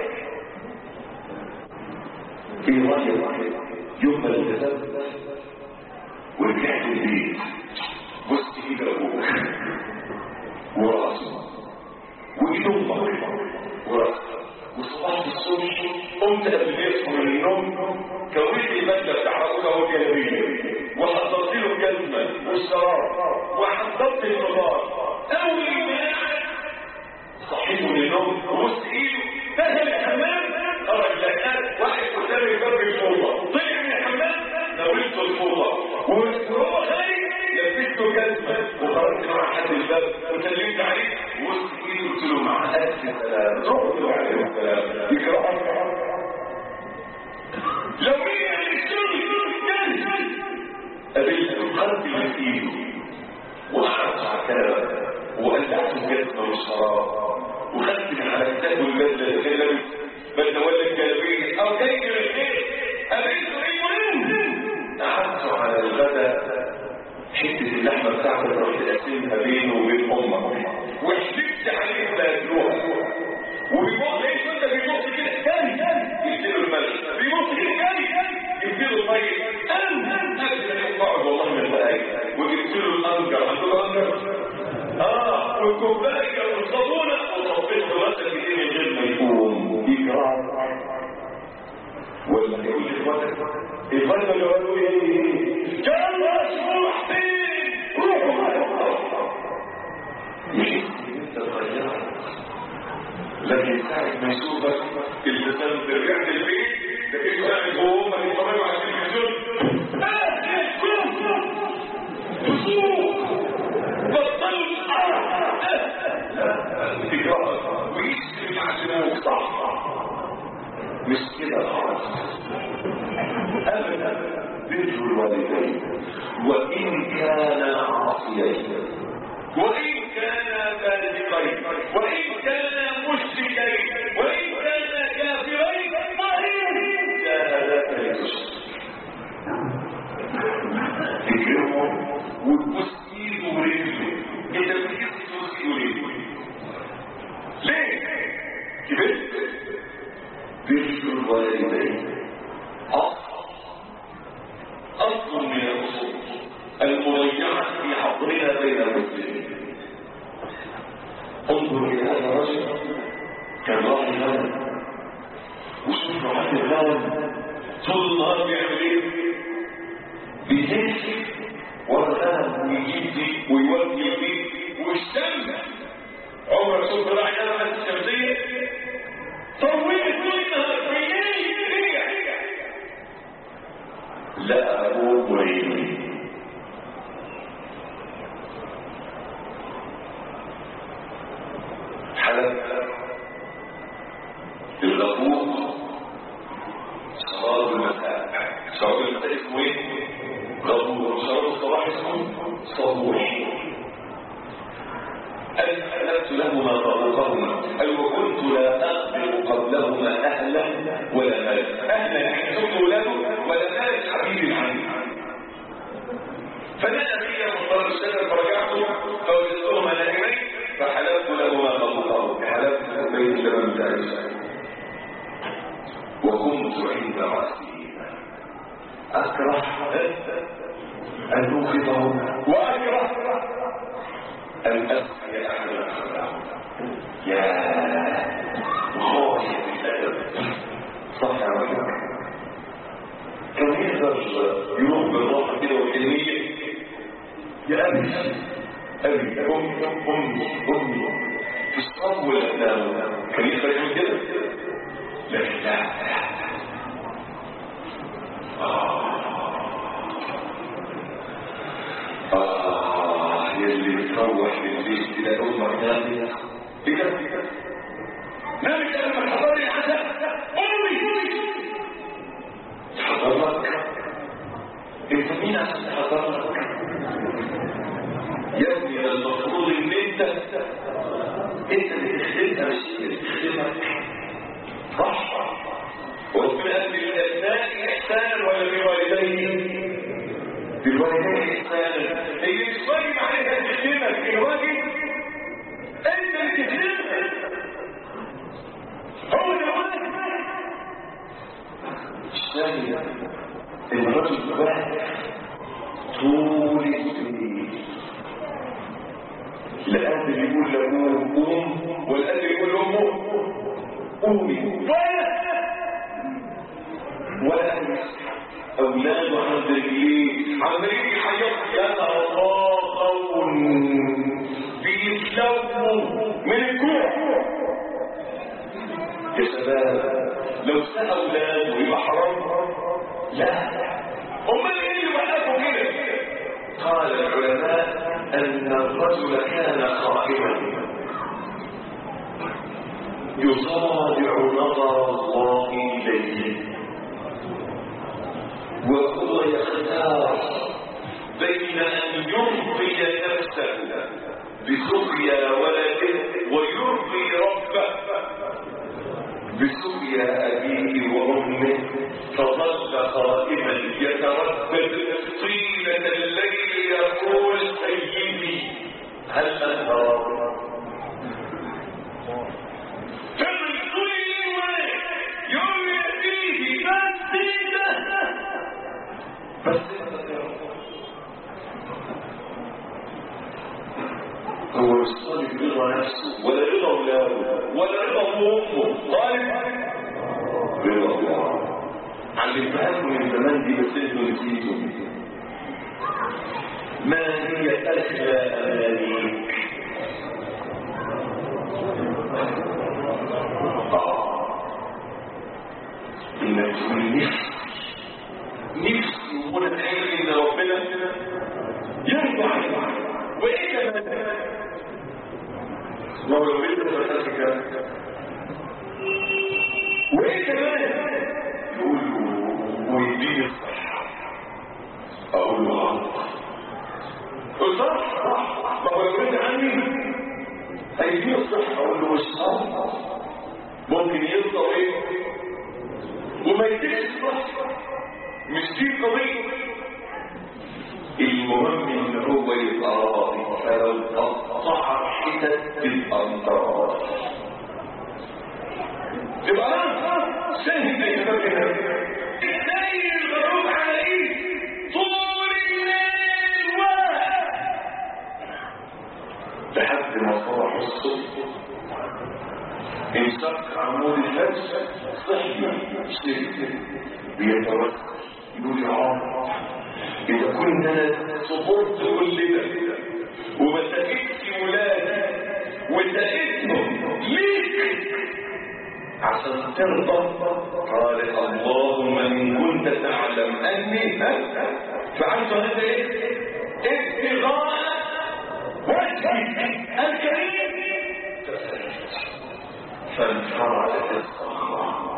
في رايك يوم ما التزمت ورجعت البيت بصت ايد ابوك وراسه وايد امك وراسه وصبحت الصبح قمت قبل ما يصحى من النوم كويت المادة بتاع ابوك اهو جلابيه وحضرت له الجزمه والشراب وحضرت الفطار اول ما صحيت من النوم وبص ايده دخل الحمام خرج لقى واحد قدام الباب الفوضى طلع من الحمام ناولته الفوضى وهو خارج لبسته جزمه وخرجت مع حد الباب وسلمت عليه وبص ايده قلت له مع الف سلام روح له عليه السلام يكرهك لو مين اللي يشتغل كان قابلت قلبي من ايده وخرج على الكلام وقلعت الجزمه والشراب وخدت من على كتاب البدله اللي لابس بدله ولا الجلابيه او جاي من البيت قابلته ايه مهم قعدت على الغداء حته اللحمه بتاعتك رحت اقسمها بينه وبين امك وحسبت يفتح عليه فياكلوها وبيبص لقيت انت بيبص كده تاني تاني يديله الملح بيبص كده تاني تاني يديله الميه انا اجل يقعد والله من الدقايق وجبت له الانجر عنده انجر اه والكوبايه والصابونه وصفيت له مثلا كتير من غير ما يقوم اكرام ولا يقول الفرق اللي قالوا ايه كان مسموح فين روحوا مش انت اتغيرت لكن ساعة ما يشوفك اللسان ترجع البيت لكنه قاعد جوه ما يتفرجوا على التلفزيون بطلوا تكرار ويسلم يعلموك صح مش كده خالص ابدا بر الوالدين وان كانا عاصيين وان كانا فاسقين وان كانا مشركين وان كانا كافرين وان جاهداك لتشرك تكرمهم وتبوس ايده ورجله انت بتحس تبوس ايده ورجله ليه؟ كبرت بر الوالدين أصل أصل من الأصول المضيعة في حضرنا بين المسلمين انظر إلى هذا الرجل كان راعي غنم وشوف راعي الغنم طول النهار بيعمل ايه؟ بيهش ورا الغنم ويجيب دي ويودي دي والشمس عمرك شفت راعي غنم الشمسية طولت منها بيجي لا أبوه مريم حلب الغفور شراب المساء شراب المساء اسمه ايه؟ غفور شراب الصباح اسمه صبوح ألفت لهما غفورهما أي وكنت لا أقبل قبلهما أهلا ولا مالا أهلا يعني كنت ولاده ولا مال حبيب عني فنأى بي من طلب الشجر فرجعت فوجدتهما نائمين فحلفت لهما غفورهما حلفت بين لبن تعيش وكنت عند رأسي أكره أن أوقظهما وأكره أن أسقي أحد الأخلاق يا غاية الأدب صح يا رجل كان يقدر يروح بالراحة كده والحلمية يا أبي أبي أمي أمي أمي في الصف ولا تنام كان يقدر يعمل كده لكن لا آه آه يلي تروح للبيت إلى أمك نامية بجد بجد نامت لما تحضر لي العزاء أمي تحضر لك أنت مين عشان تحضر لك يا ابني ده المفروض إن أنت أنت اللي تخدمها مش هي اللي تخدمك صح وربنا قال للأبناء إحسانا ولا بالوالدين بالوالدين إحسانا اللي مش واجب عليها تخدمك الواجب أنت اللي تخدمك هو اللي واجب الثانية الرجل واقف طول الليل لا قادر يقول لأبوه قوم ولا قادر يقول لأمه قومي ولا أولاده عند رجليه عمالين يحيطوا يا الله قوم بيتلووا من الجوع يا شباب لو سأل أولاده يبقى حرام لا أمال إيه اللي وقفوا كده قال العلماء أن الرجل كان خائما يصادع نظر الله إليه وهو يختار بين أن يرضي نفسه بسقيا ولده ويرضي ربه بسقيا أبيه وأمه فظل قائما يتردد طيلة الليل يقول سيدي هل أنت راضي هو مش طالب رضا نفسه ولا رضا اولاده ولا رضا امه طالب رضا الله علمتها لكم من زمان دي بس انتوا نسيتوا ما هي اغلى امانيك انك تكون نفسي نفسي وكل العلم ان ربنا يرضى عنك وايه كمان ما هو لو انت فتحت كده وايه كمان يقول له ويديني الصحه اقول له غلط قلت صح ما هو لو انت عني هيديني الصحه اقول له مش صح ممكن يرضى وايه وما يديش الصحه مش دي قضيه المهم ان هو يبقى راضي فلو قطع حتت تبقى انت راضي تبقى راضي سهل زي ما كده الليل المغروب على ايه طول الليل واحد لحد ما صبح الصبح انشق عمود الفجر صحي شرك بيتوسل يقول يا رب إذا كنا صبرت كل ده وما سكتش ولادي وسكتهم ليك عشان ترضى قال اللهم إن كنت تعلم أني فعلت هذا إيه؟ ابتغاء وجهك الكريم فانفرجت الصخرة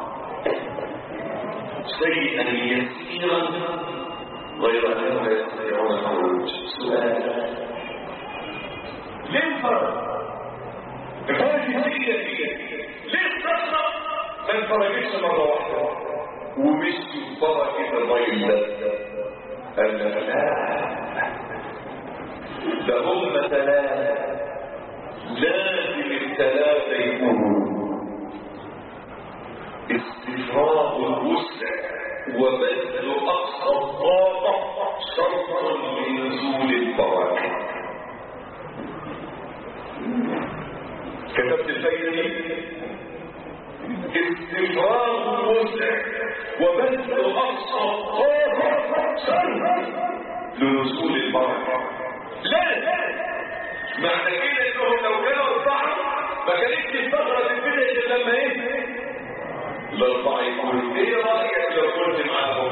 شيئا يسيرا غير أنهم لا يستطيعون الخروج سؤال ليه انفرج؟ انفرج هي ليه الصخرة ما انفرجتش مرة واحدة ومشي بركة الضيل قال لك لا ده هم ثلاثة لازم الثلاثة يكونوا استفراغ الوسع وبذل أقصى الطاقة شرط لنزول البركة كتبت الفايدة استفراغ الوسع وبذل أقصى الطاقة شرط لنزول البركة لا لا معنى كده انهم لو كانوا اربعه ما كانتش الفتره تبتدي الا لما ايه الاربعه يقول ايه رايك لو كنت معاهم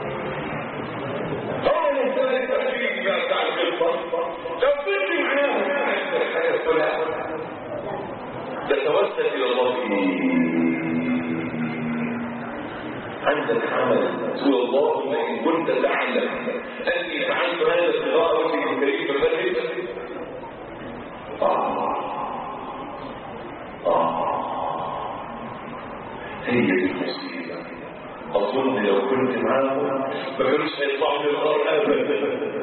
هو ممتاز التفكير بقى بتاع القصه لو كنت معاهم الحاجه الفلانيه تتوسل الى الله عندك عمل تقول اللهم ان كنت تعلم اني فعلت هذا ابتغاء وجهك الكريم فبلغ آه آه هي دي المصيبة أظن لو كنت معاهم ما كانوش هيطلعوا من الغار أبدا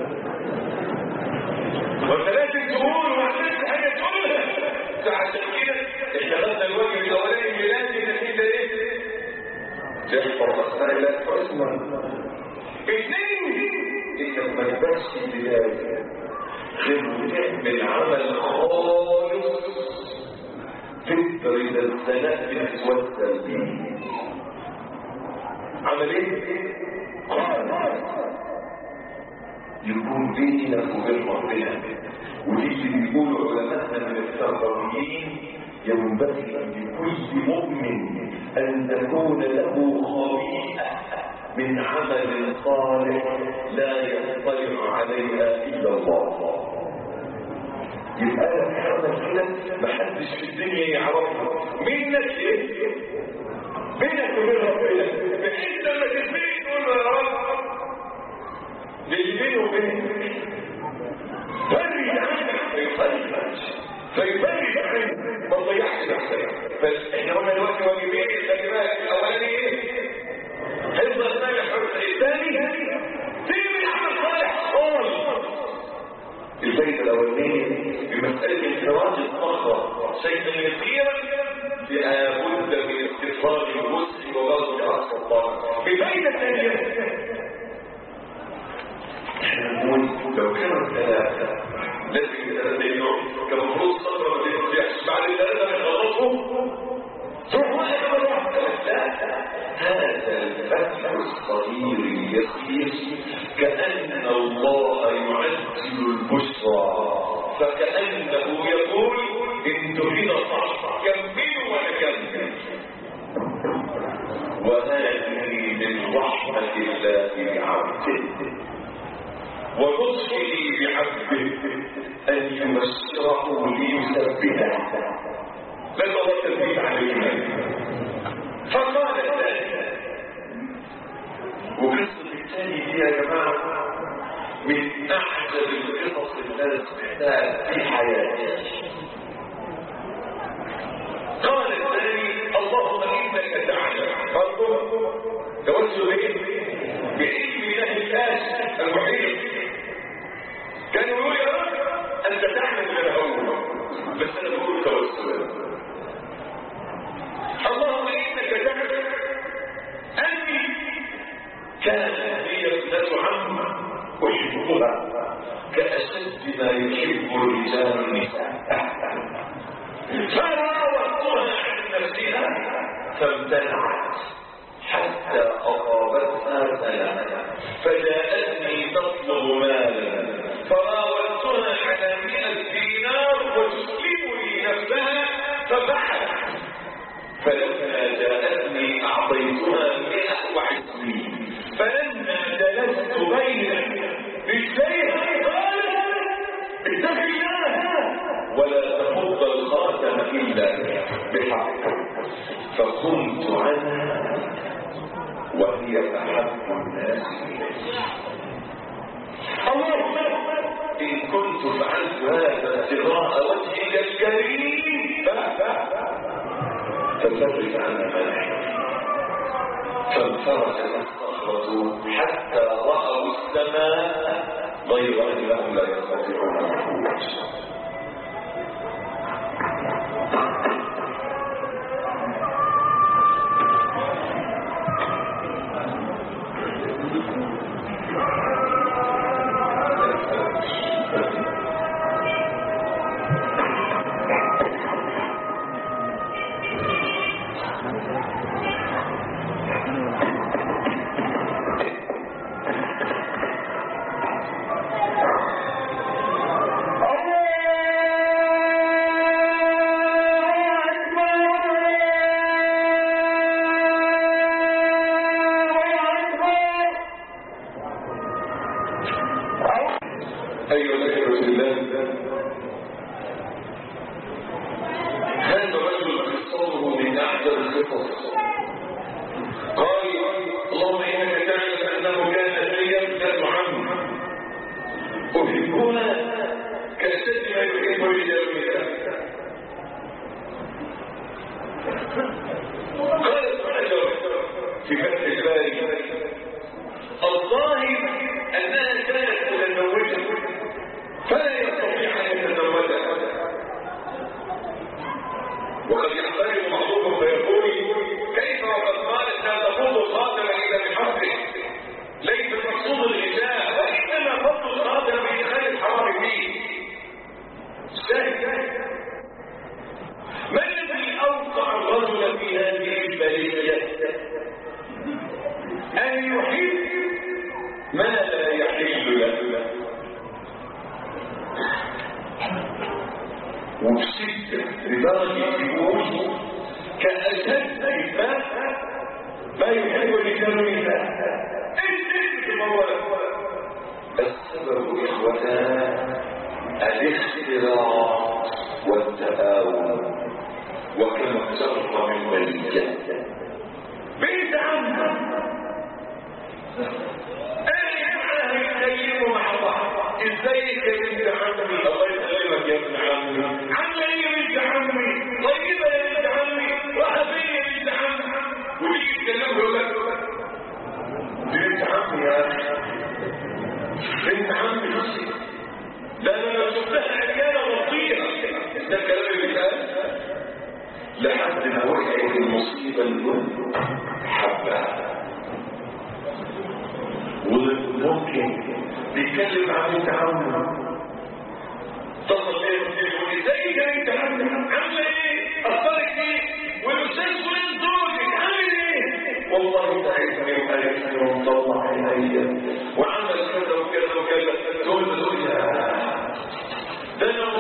وأنت لازم تقول وما عملتش حاجة تقولها فعشان كده اشتغلنا الواجب الأولاني اللي لازم نحيد إيه؟ تحفظ أسماء الله الحسنى اثنين إنك ما تبقاش بداية غير تعمل عمل خالص تقدر اذا اتزنقت تتوسل بيه عمل ايه؟ خالص يكون بينك وبين ربنا ودي اللي بيقولوا علماءنا من التربويين ينبغي لكل مؤمن ان تكون له خبيئه من عمل صالح لا يطلع عليها الا الله يبقى لك عمل كده محدش في الدنيا يعرفه منك ايه بينك وبين ربنا بحيث لما تسمعني تقول يا رب اللي بيني وبينك فرج عنك فيفرج فيفرج عنك ما تضيعش نفسك فاحنا قلنا دلوقتي واجبين الواجبات الاولاني ايه؟ حفظ المال حفظ الثاني تعمل عمل صالح خالص الفايده الاولانيه بمساله انفراج الصخره شيئا يسيرا لابد من استفراغ الوسع وغض اقصى الطاقه الفايده الثانيه احنا نقول لو كانوا ثلاثه لازم الثلاثه يقعوا كانوا فكأنه يقول انتوا كده صح كملوا ولا كمل وهذه من رحمة الله بعبده ولطفه بعبده أن يبشره ليثبته بل هو تثبيت عليه فقال الثاني وقصة الثاني دي يا جماعة من أعجب القصص التي سمعتها في حياتي قال الثاني اللهم إنك تعلم برضه توسل بإيه؟ بعلم الله الآس المحيط كان يقول يا رب أنت تعلم ما هو بس أنا بقول توسل اللهم إنك تعلم أني كان لي ابنة عم أحبها كأشد ما يحب الرجال النساء فراودتها عن نفسها فامتنعت حتى أصابتها سنة فجاءتني تطلب مالا فراودتها على مئة دينار وتسلمني نفسها ففعلت فلما جاءتني أعطيتها مئة وعشرين فلما جلست بين رجليها قالت اتق الله ولا تفض الخاتم إلا بحق فقمت عنها وهي أحب الناس اللهم إن كنت فعلت هذا ابتغاء وجهك الكريم ففرج عن منعك فانفرجت الصخرة حتى رأوا السماء غير أنهم لا يستطيعون الخروج أيها الأخوة الله هذا الرجل قصته من أحسن القصص قال اللهم إنك تعلم أنه كان لي ابنة عم أحبها كأشد ما يحب رجال النساء قالت حجر في فتح الباري الظاهر أنها كانت متزوجة فلا يستطيع أن يتزوجها وقد يحترم بعضهم فيقول كيف وقد قالت لا تفض الخاتم إلا بحقه ليس المقصود الغشاء وإنما فض الخاتم بإدخال الحرام فيه شاهد ما الذي أوقع الرجل في هذه البلية أن يحب ما لا يحل له وبشدة لدرجة يقول كأشد ما ما يحب الرجال النساء السبب إخوتنا الاختراع والتآون وكما اقترب من بلية بيت عمه يتكلموا مع بعض ازيك يا بنت عمي الله يسلمك يا ابن عمي عامله ايه يا بنت عمي طيبه يا بنت عمي راحه فين يا بنت عمي ويجي يتكلموا يقول لك بنت عمي يا اخي بنت عمي بصي ده انا لو شفتها عياله بطيئه ده الكلام اللي بيتقال لحد ما وقعت المصيبه الام حبها وممكن بيتكلم عن بنت عمه اتصل ايه يقول ازيك يا بنت عمه عامله ايه اخبارك ايه والاستاذ فلان زوجك عامل ايه والله تعبني وقرفني ومطلع عينيا وعمل كذا وكذا وكذا تقول له يا ده انا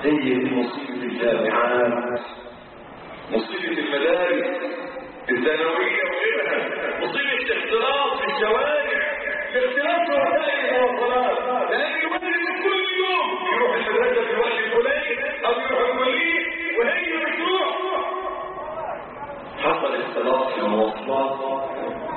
هي دي مصيبة الجامعات مصيبة المدارس الثانوية وغيرها مصيبة الاختلاط في الشوارع الاختلاط في وسائل المواصلات لأن يمارس كل يوم يروح المدرسة في الوقت الفلاني أو يروح الكلية وهي مشروع حصل اختلاط في المواصلات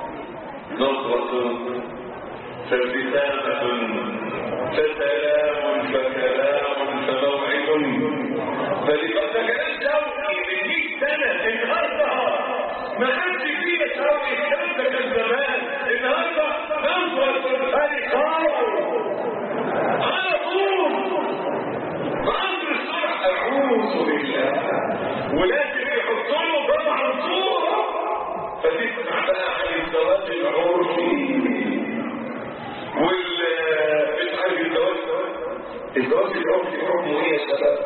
نظرة فابتسامة فسلام فكلام فموعد فلقد كان شوقي من 100 سنة النهارده ما حدش فينا شوقي الكلام ده كان زمان النهارده نظرة فريقان على طول بأمر الصبح أعوذ بالله ولازم يحطوا له طبعا صورة فتسمع بقى عن الزواج العرفي وال مش عارف الزواج الزواج العرفي حكمه ايه يا شباب؟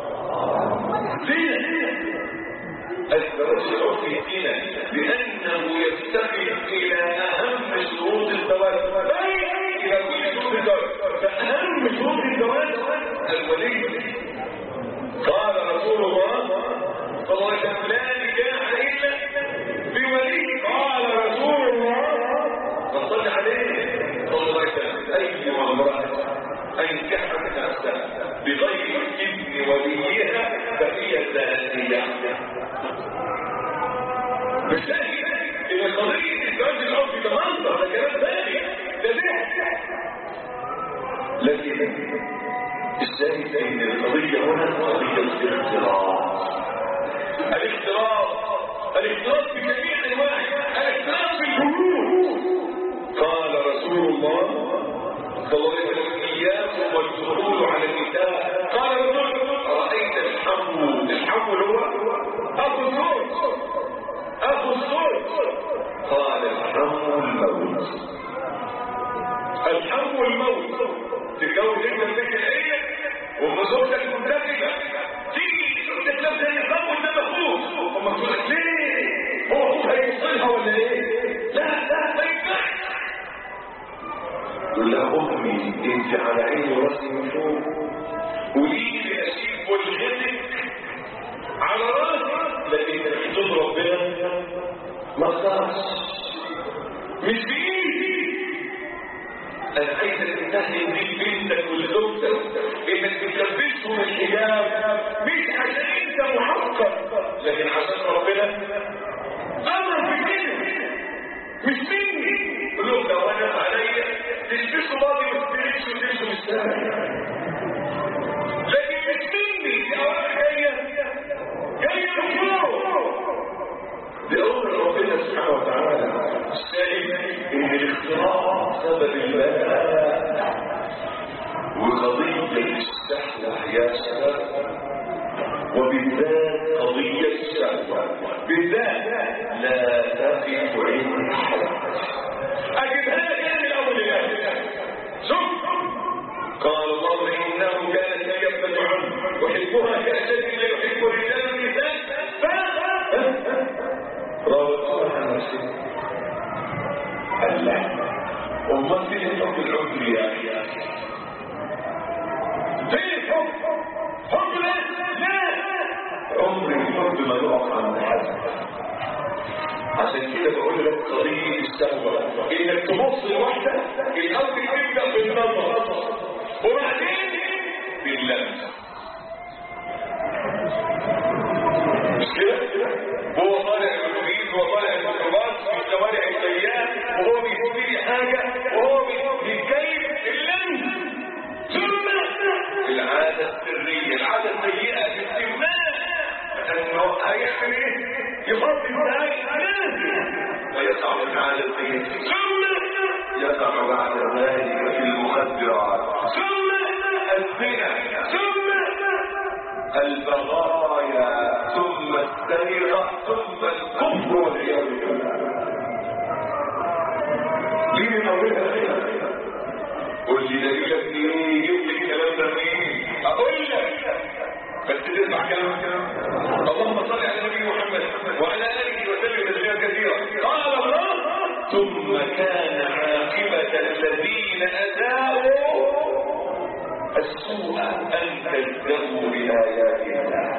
زينة الزواج العرفي زينة لأنه يفتقر إلى أهم شروط الزواج بل إلى كل شروط الزواج فأهم شروط الزواج الولي قال رسول الله صلى الله عليه وسلم لا نكاح إلا بولي قال رسول الله فصل عليه صلى الله عليه وسلم أيها امرأة أنكحت نفسها بغير إذن وليها فهي زانية مش لاقي إن قضية الزواج العرفي ده منظر ده كلام ثاني ده ضحك لكن الشاهد ان القضية هنا قضية الاختلاط الاختلاط الاختلاط بجميع انواعه الاختلاط بالبيوت قال رسول الله صلى الله عليه وسلم اياكم والدخول على النساء قال الرجل رايت الحمل الحمل هو اخو الزوج اخو الزوج قال الحمل الموت الحمل الموت تتجوز انت البيت العيله وزوجتك منتخبه تيجي زوجتك نفسها يخوف ده مخوف اما تقول لك ليه هو اخوك هيوصلها ولا ايه لا لا ما ينفعش يقول لها امي انت على عيني وراسي من فوق وليكي اشيب والغتك على راسي لكن حدود ربنا ما اقدرش مش بايدي انا عايزك تسهل دي بنتك ولزوجتك انك تلبسهم الحجاب مش عشان انت محقق لكن عشان ربنا امر في كده مش مني قول لهم لو انا عليا تلبسوا بعضي ما تلبسوا وتلبسوا مش لكن مش مني دي اوامر جايه جايه من فوق دي امر ربنا سبحانه وتعالى الشاهد ان الاختراع سبب البلاء وقضيه الشهوه يا شباب وبالذات قضيه الشهوه بالذات لا تقف عند حد اجيبها لك انا من الاول للاخر شوف قال الله انه كان لي ابنه عمر احبها كاشد لا يحب الرجال النساء راوتها عن نفسه قال لا امال فين الحب العمري يا اخي فين الحب حب لا لا عمر الحب ما يقف عند حد عشان كده بقول لك قضيه الشهوه انك تبص لواحده الاول تبدا بالنظر وبعدين باللمس مش كده هو طالع المدريد وطالع الميكروباص في الشوارع السيئات وهو بيشتري حاجه وهو بيتكيف اللمس ثم العاده السريه العاده السيئه باستمناء انه هيعمل ايه يفضي ازاي ويقع العاده السيئه ثم يقع بعد ذلك في المخدرات ثم الزنا ثم البغايا ثم السرقة ثم الكفر والعياذ بالله ليه نقولها كده قول لي دليلك ايه جبت الكلام ده منين اقول لك بس تسمع كلام اللهم صل على النبي محمد وعلى اله وسلم تسليما كثيرا قال الله ثم كان عاقبة الذين اساءوا السوء أن تكذبوا بآيات الله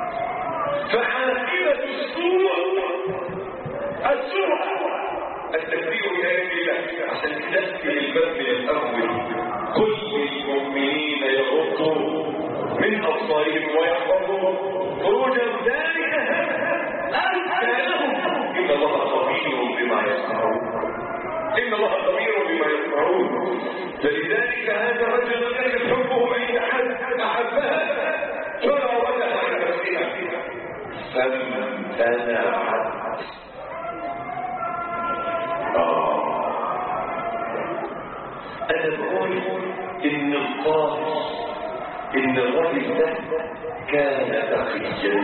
فعاقبة السوء السوء التكذيب بآيات الله عشان تأتي الباب من الأول كل المؤمنين يغضوا من أبصارهم ويحفظوا فروجهم ذلك أزكى لهم إن الله خبير بما يصنعون إن الله خبير بما يصنعون فلذلك هذا الرجل كان حبه عند حد أحبها فراودها عن نفسها فامتنعت أنا بقول إن الطاهر إن الرجل ده كان تقيا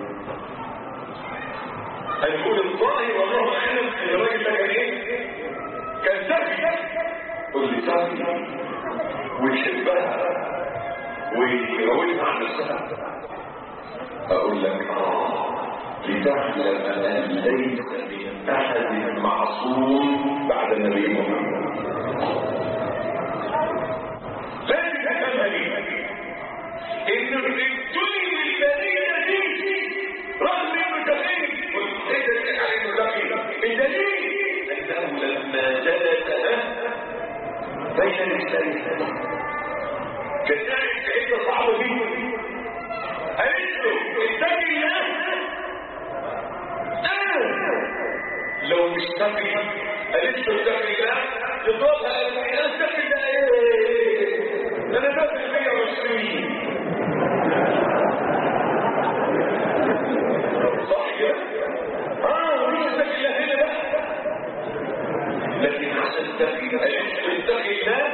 هنقول الظاهر والله اعلم ان الراجل ده كان ايه؟ كان تقي قول لي تقي ويحبها ويراودها عن نفسها اقول لك اه لتعلم ان ليس من احد معصوم بعد النبي محمد لازم تفهم لي ان الدنيا البريه دي رغم انه تقي والسيد عليه انه تقي الدليل انه لما جلس بين الانسان كان قاعد في حته صعبه جدا قالت له اتقي الله لو مش تقي قالت له اتقي الله يضربها قالت له اتقي الله ايه انا دافع 120 صح كده اه مش اتقي الله هنا بقى لكن عشان تقي قالت له اتقي الله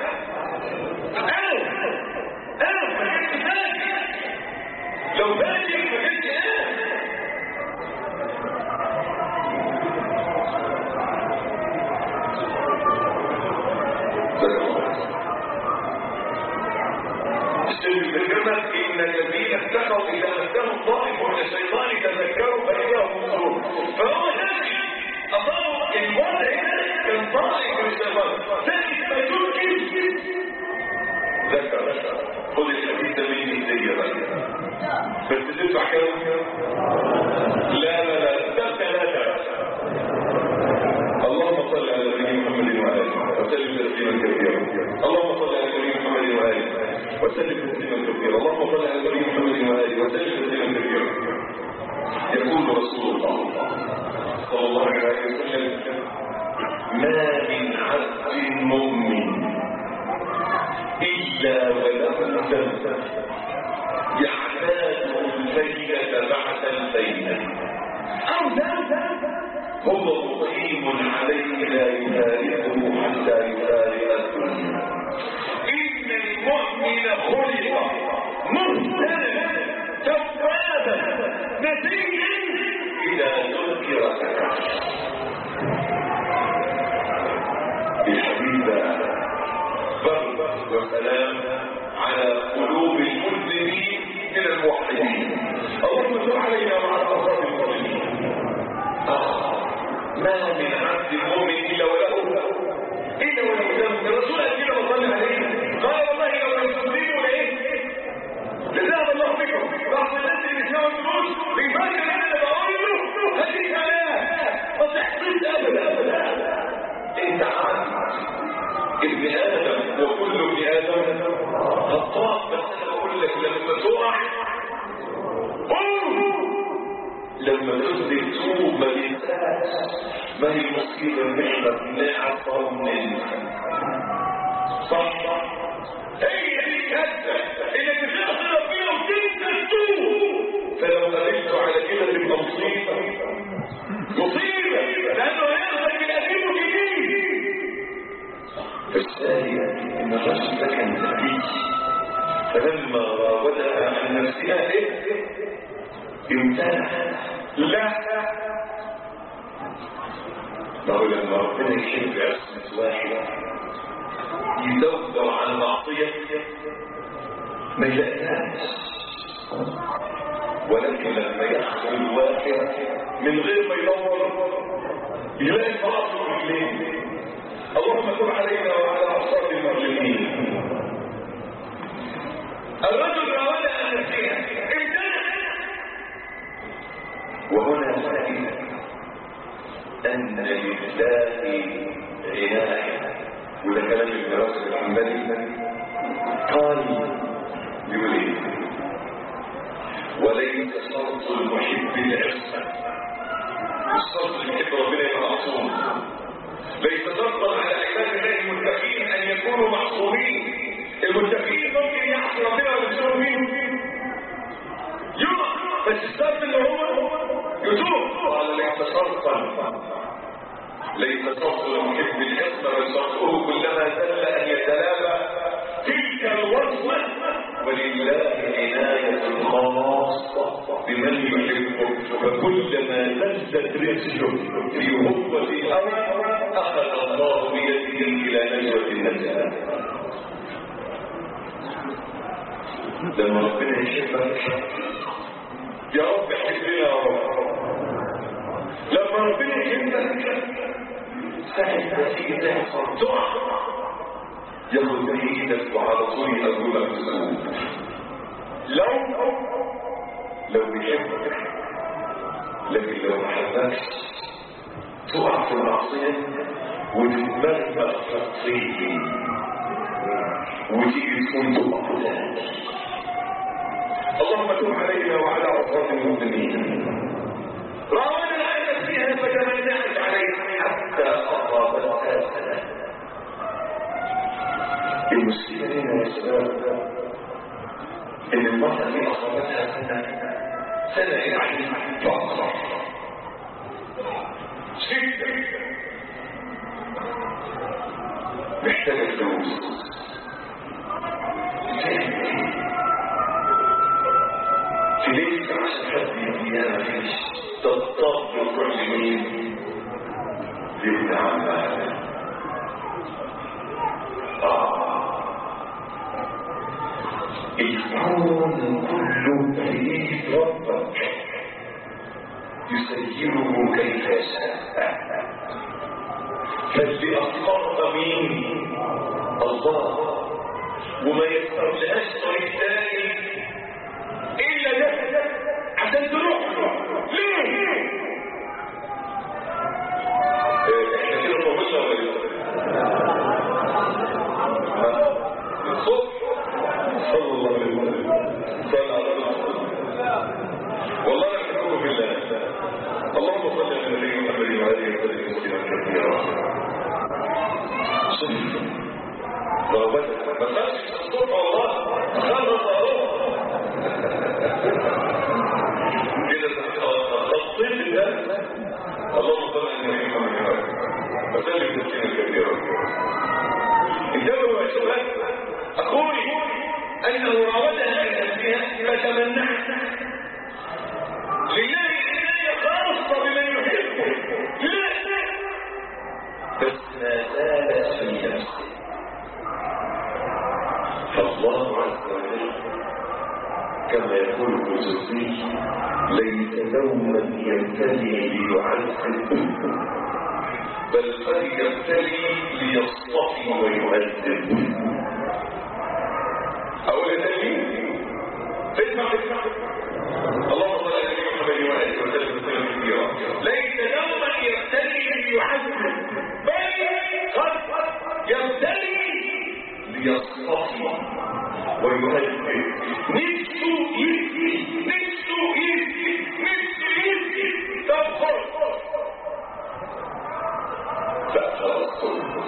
انا انا ما كنتش لو باجي ما كنتش انا الترجمة إن الذين اتقوا إذا مسهم ضائف من الشيطان تذكروا فإذا هم مبصرون فهو ذلك أصابوا الوضع هنا كان ضائف من الشيطان ذلك ما يمكن ذكر خذ الحديث ده مني هدية بقى بس تدفع كام؟ لا لا لا ده ثلاثة اللهم صل على نبينا محمد وآله وسلم تسليما كثيرا اللهم صل على نبينا محمد وآله وسلم تسليما كثيرا اللهم صل على نبينا محمد وآله وسلم تسليما كثيرا يقول رسول الله صلى الله عليه وسلم ما من عبد مؤمن إلا وله ذنب يحتاج الفيلة بعد الفيلة أو ذنب هو مقيم عليه لا يفارقه حتى يفارق الدنيا إن المؤمن خلق مهتما توابا نسيا إذا ذكر سكت بحبيب برد وسلام على قلوب المسلمين من الموحدين اللهم صل علينا وعلى اصحاب المسلمين ما من عبد مؤمن الا وله الا وله ذنب الرسول قال كده وصلى عليه قال والله لو تسلموا لايه لذهب الله بكم بعض الناس اللي بيسمعوا الدروس بيفكر ان انا بقول له هدي كلام ما تحصلش ابدا ابدا انت عارف ابن ادم وكل ابن ادم خطاء بس انا بقول لك لما تقع لما تذنب توب ما تنساش ما هي المصيبه ان احنا بنعصى وننسى صح هي دي كذبه انك تغفر ربنا وتنسى التوب فلو قابلته على كده تبقى مصيبه مصيبه لانه هياخدك من قديم وجديد فالثانية إن الرجل ده كان ذكي فلما راودها عن نفسها إيه؟ امتنع لا ما هو لما ربنا يحب عصمة واحدة يدور عن معصية ما يلاقيهاش ولكن لما يحصل الواحد من غير ما يدور يلاقي المعاصي رجلين اللهم تب علينا وعلى اصحاب المرجمين الرجل راود ان يفتيها امتنع وهنا فائده ان لله غناء وده كلام ابن راشد الحنبلي قال يقول ايه وليس شرط المحب العصمه الشرط اللي يحب ربنا يبقى معصوم ليس شرطا على عباد الله المتقين ان يكونوا معصومين المتقين ممكن يعصي ربنا ويكونوا مين يقع بس الشرط اللي هو يتوب قال ليس شرطا ليس شرط المحب العصمه بل شرطه كلما زل ان يتلابى تلك الوصمه ولله عنايه خاصه بمن يحبه فكلما نزلت رزقه في هبه الامر اخذ الله بيده الى نجوه النجاه لما ربنا يحبك يا رب احبنا يا رب لما ربنا يحبك ساعة ما تيجي تحصل تقع ياخد بايدك وعلى طول يقولك تسوق لو لو بيحبك لكن لو ما حبكش تقع في المعصية وتتمرمغ في الطين وتيجي تكون تقع تاني اللهم تب علينا وعلى عصاة المؤمنين راودنا ان نسيها فتمنعت عليها حتى اصابتها سنه المسلمين يا شباب ان المرأة دي اصابتها سنه سنه يعني تعصر ستة محتاجة فلوس في ليلة عشان حد يديها مفيش تضطر تروح لمين؟ لابن عمها آه الكون كله بيد ربك يسيره كيف يشاء فاللي أخطأ مين؟ الله وما يسر لهاش طريق تاني الا ده عشان تروح ليه احنا كده طولنا ولا الصبح صلى الله عليه وسلم صلى على رسول والله انا احبكم في الله اللهم صل على النبي محمد وعلى اله وسلم تسليما كثيرا صدق ما بدأ ما خلص الصبح والله خلص اهو كده خطيت ده اللهم صل على النبي محمد وسلم تسليما كثيرا انتبهوا يا شباب اقول انه راودها ان نفسها فتمنعت لله عنايه خاصه بمن يحبه لا بس ما زالت في نفسه فالله عز وجل كما يقول الجزري ليس دوما يبتلي ليعذب بل قد يبتلي ليصطفي ويهذب اقول تاني اسمع اسمع اللهم صل على النبي محمد وآله وسلم وسلم كثيرا ليس دوما يبتلي ليعذب بل قد يبتلي ليصطفي ويهذب نفسه يبكي نفسه يبكي نفسه يبكي طب خلاص فأخذ الصوت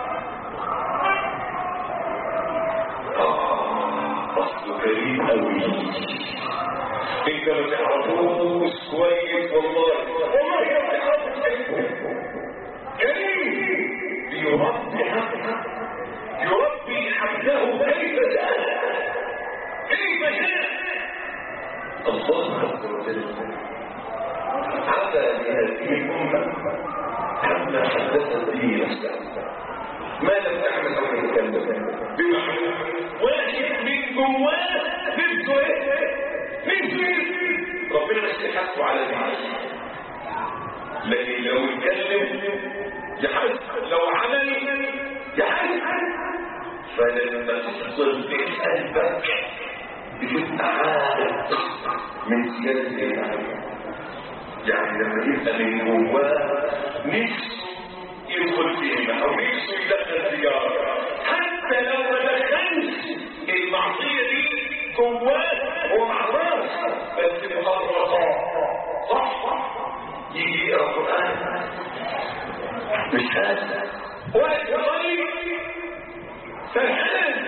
أصل كريم أوي انت ما تعرفوش كويس والله والله ما تعرفوش كريم يربي حقه يربي حقه كيف شاء كيف شاء الله عز وجل عفى لهذه الأمة عما حدثت به نفسها ما لم تعمل أو تتكلم بما واحد من جواه نفسه ايه؟ نفسه ايه؟ ربنا مش يحاسبه على ذلك لكن لو اتكلم يحاسب لو عمل يحاسب فلما تفضل في قلبك بتبقى عارف من زيادة الإيمان يعني لما يبقى من جواه نفسه يدخل فيها أو نفسه يدخل سيارة حتى لو ما دخلش المعصية دي جواه هو معرفش بس محرقات صح يجي يقرا القرآن مش هذا واحد صغير فرحان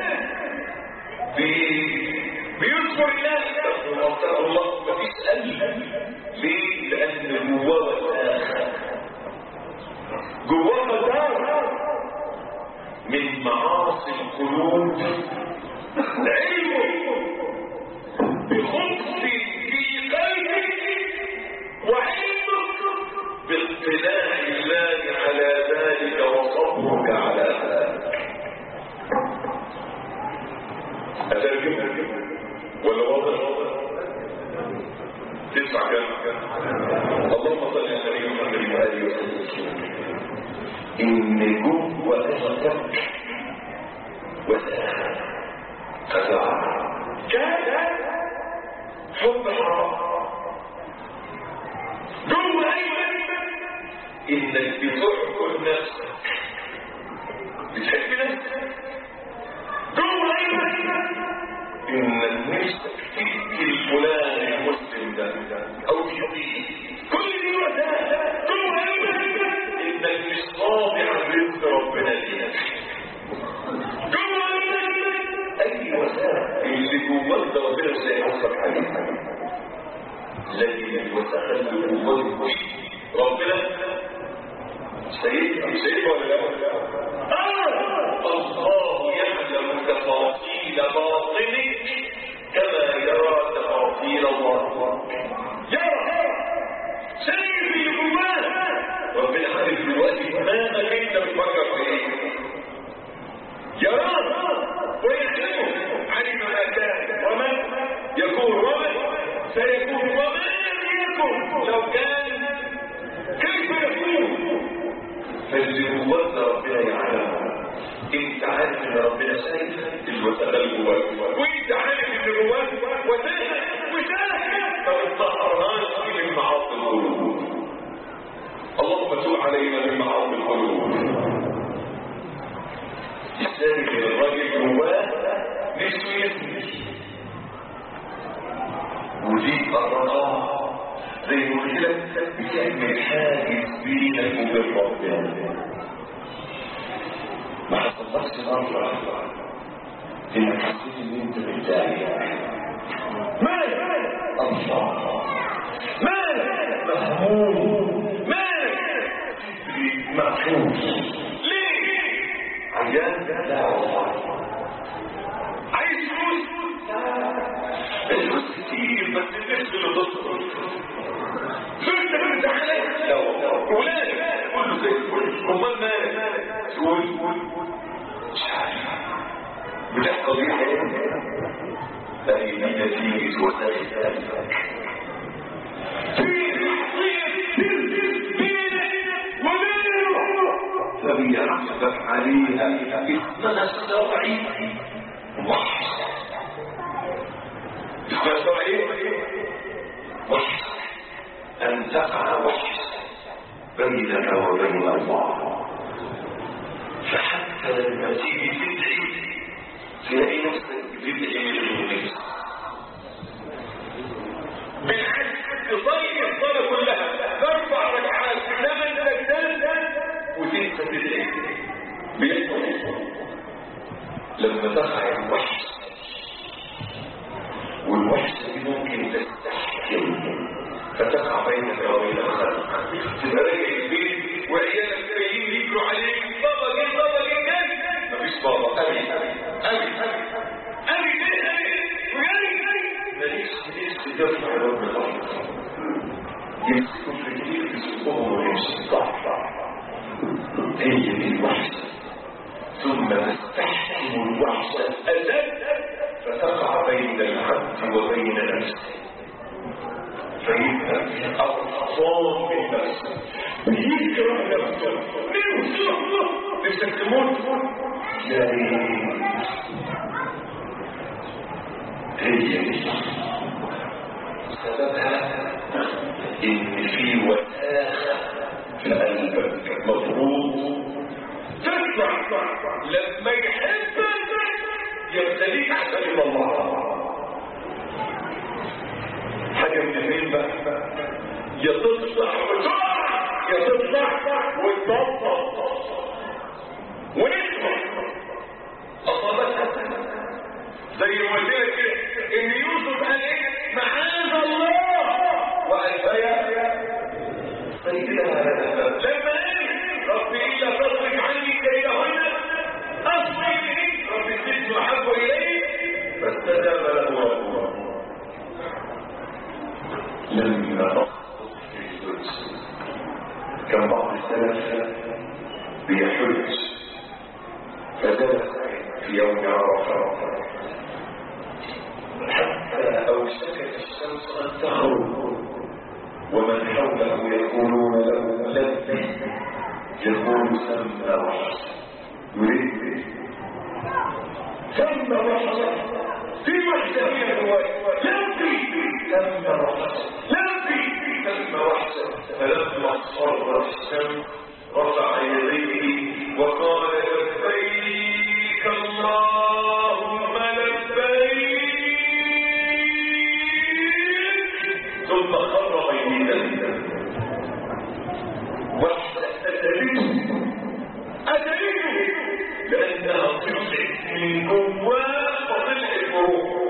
بيذكر الله استغفر الله مفيش قلب ليه؟ لأن جواه وساخة جواه مدار من معاصي القلوب علمه بخبث في قلبك وعلمك باطلاع الله على ذلك وصبرك على ذلك أترجم ولا واضح تسعة كم اللهم صل على نبينا محمد وآله وسلم إن جوه قلبك وساخة قذارة كان حب حرام جوه قلبك إنك بتحكم نفسك بتحب نفسك جوه قلبك إنك نفسك تبكي فلان المسلم ده أو تبكي كل دي وسائل جوه قلبك إنك مش راضي عن رزق ربنا ليك جوه قلبك أي وسائل اللي جواك ده ربنا مش هيحصلك عليها لكن الوسائل اللي جواك ربنا سيدنا سيدنا ولا لا؟ آه الله يعلم تفاصيل باطنك كما يرى تفاصيل الله يرى شايف اللي جواه ربنا عارف دلوقتي تماما انت بتفكر في ايه يراه ويعلمه علم ما كان ومن يكون ومن سيكون وما لم يكن لو كان كيف يكون فاللي جواه ربنا يعلمه انت عارف ان ربنا شايف الوسائل جواك وانت عارف ان جواك وسائل وسائل فما تطهرهاش من معاصي القلوب اللهم تب علينا من معاصي القلوب الثاني من الراجل جواه نفسه يزني ودي الرقاء زي ما قلت لك بتعمل حاجز بينك وبين ربنا ما حصلتش مرة انك حسيت ان انت متضايق مالك الله مالك مهموم مالك مقصود ليه عيان لا والله عايز فلوس الفلوس كتير بس الناس اللي تصبر فلوس انت عليك لا والله ولاد كله زي الفل امال مالك تقول مش عارف بتحصل ايه حياتك فهي دي نتيجة وسائل قلبك فبيحسب عليها اسمها الشرعي وحش اسمها الشرعي وحش ان تقع وحش بينك وبين الله فحتى لما تيجي تدعي تلاقي نفسك بتدعي من النفس بالعكس تصلي الصلاه كلها ترفع ركعات ثمان سجدات وتنسى تدعي بيحصل لما تقع الوحش والوحش دي ممكن تستحكم فتقع بينك وبين الخلق تبقى راجع البيت وعيالك جايين يجروا عليك بابا جه بابا جه جه مفيش بابا ابي ابي ابي ابي جه ابي وجري ماليش ماليش ترفع رب الارض يمسكوا في رجليك يسوقهم ويمشي صح صح هي دي الوحشة ثم تستحكم الوحشة أزل فتقع بين العبد وبين نفسه فيبقى أرصان من نفسه يكره نفسه نفسه نفسك تموت يا ريت هي دي سببها ان في وساخه في قلبك مفروض تطلع لما يحبك يبتليك احسن من الله حاجه من الاثنين بقى يا تطلع وتقع يا تطلع وتبطل ونسمع اصابتها زي ما قلت لك كده ان يوسف قال ايه معاذ الله والفيا سيدها لما ايه ربي الا تصرف عني كيدهن اصلي اليه ربي السجن احب اليه فاستجاب له ربه لما نقصد في القدس كان بعض السلف بيحج فجلس في يوم عرفه حتى اوشكت الشمس ان تخرج ومن حوله يقولون له لبي يقول سمى وحش يريد سمى وحش في وحده من الروايه لبي سمى وحش لبي سمى وحش فلما صرت الشمس رفع يديه وقال لبيك اللهم لبيك ثم خر ميتا وحده أتلته أتلته لأنها طلعت من جواه وطلعت بروحه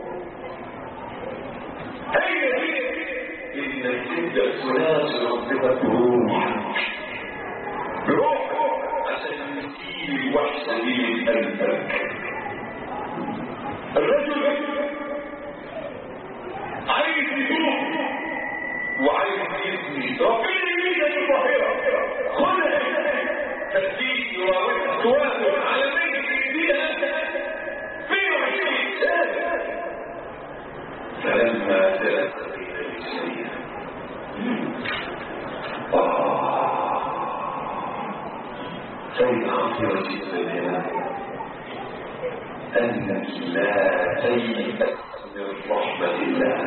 هي هي إنك تبدأ تنازل ربنا بروحك بروحك عشان يسير الوحشة دي من قلبك الرجل عايز يتوب وعايز يبني ربنا يريد الظاهرة خذها تأتيك توافق على بيت فيها فين وعشرين سنة فلما جلس بين رجليه كيف خطر جدا هنا أنك لا تيأس من رحمة الله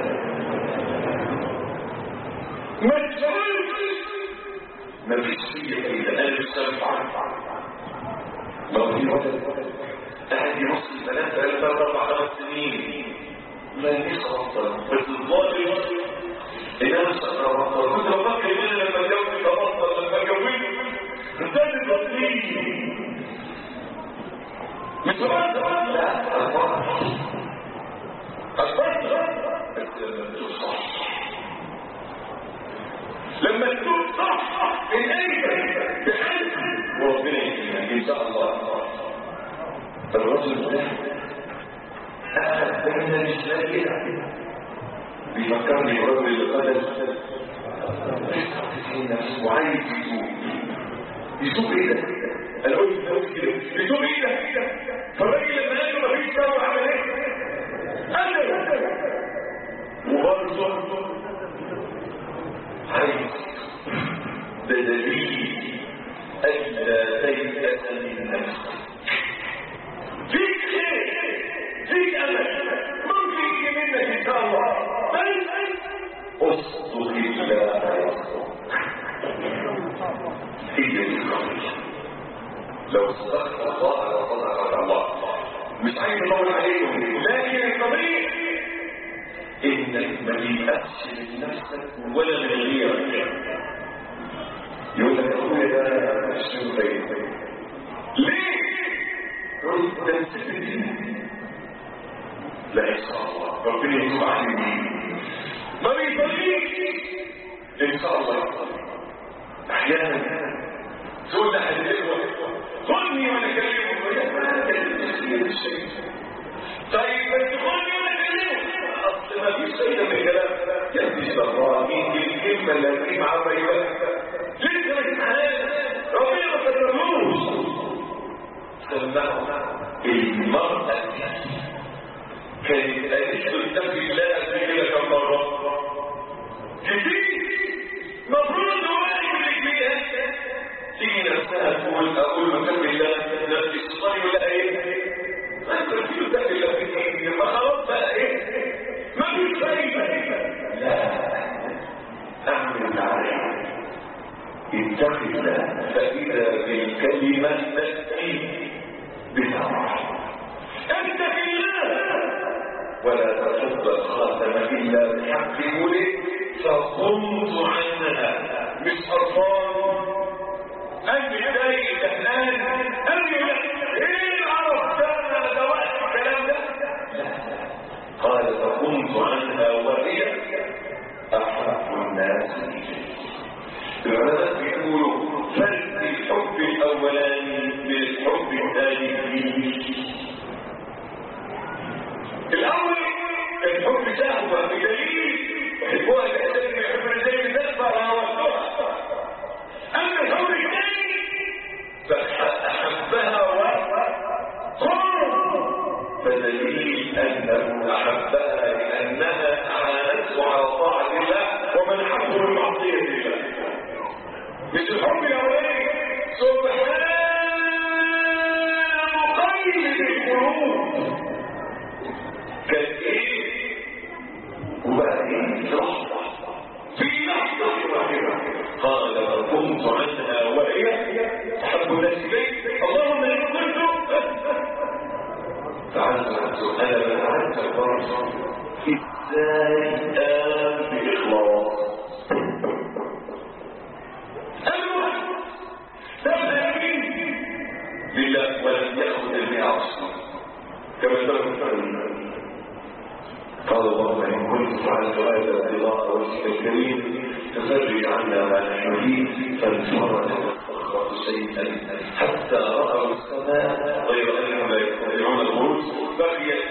ما تفعلش ما فيش فيه إلا ألف سبعة ما في ولد قاعد يوصل البنات ثلاث أربع خمس سنين ما فيش أفضل بس الظالم إنها مش أفضل كنت بفكر إن أنا لما أتجوز أفضل لما أتجوز ازاي تفضلين مش بس لا أفضل أفضل بس لما تشوف صح لما تكون صح من انت بحلم وربنا يكرمك ان شاء الله الرجل ده اخذ بين الاسلام كده بيفكرني برجل اللي قتل نفسه وعايز يتوب يتوب ايه ده؟ انا قلت له كده يتوب ايه ده؟ فالراجل لما قال له مفيش توبه عمل ايه؟ قتل وبرضه عايز بدليل ألا تيأس من نفسك فيك خير فيك أمل ممكن يجي منك إن شاء الله بل اصدق الله هي دي القضية لو صدقت الله لصدقك الله مش عايز اطول عليكم لكن القضية انك ما تيأسش من نفسك ولا من غيرك يقول لك اخويا ده مش خير ليه؟ قلت ده لا ان شاء الله ربنا يتوب عليك ما بيصليش ان شاء الله احيانا تقول لحد الاخوه خذني وانا اكلمه يا ما تكلمني الشيء طيب بس خذني وانا اكلمه اصل ما فيش فايده من الكلام يهدي الله مين دي الكلمه اللي هتجيب معاه فايده لسه ما تتعلم ربنا ما فترهوش سمعوا المرأة كانت قالت له اتق الله قبل كده كم مرة كتير مفروض هو يملك بيها تيجي نفسها تقول اقول له اتق الله نفسي تصلي ولا لم تأتي بثمرة أنت في الله ولا تحب الخاتم إلا بحق قوله فقمت عنها مش أطفال أنت بداية الآن أنت إيه العرب ده ده وقت الكلام ده قال فقمت عنها وهي أحب الناس العلماء بيقولوا فرق الحب الأولاني بالحب الثاني فيه الأول الحب شهوة بدليل يحبوها الأساس يحب الرجال تكبر على وقتها أما الحب الثاني فأحبها وقرب فدليل أنه أحبها لأنها أعانته على طاعة الله ومن حبه المعصية الله مش الحب الأولاني سبحان مقلب القلوب كان ايه وبعدين لحظة في لحظة واحدة قال فقمت عنها وهي تحب الناس اليك اللهم ان قلت فعلت انا فعلت الفرج ازاي قام باخلاص ايوه تفهم لله ولم ياخذ المعاصي كما سلف الفرد قال الله إن كنت فعلت هذا ابتغاء وجهك الكريم ففرج عنا ما نحن فيه فانفرد وأخرج شيئا حتى رأوا السماء غير أنهم لا يستطيعون الخروج بقي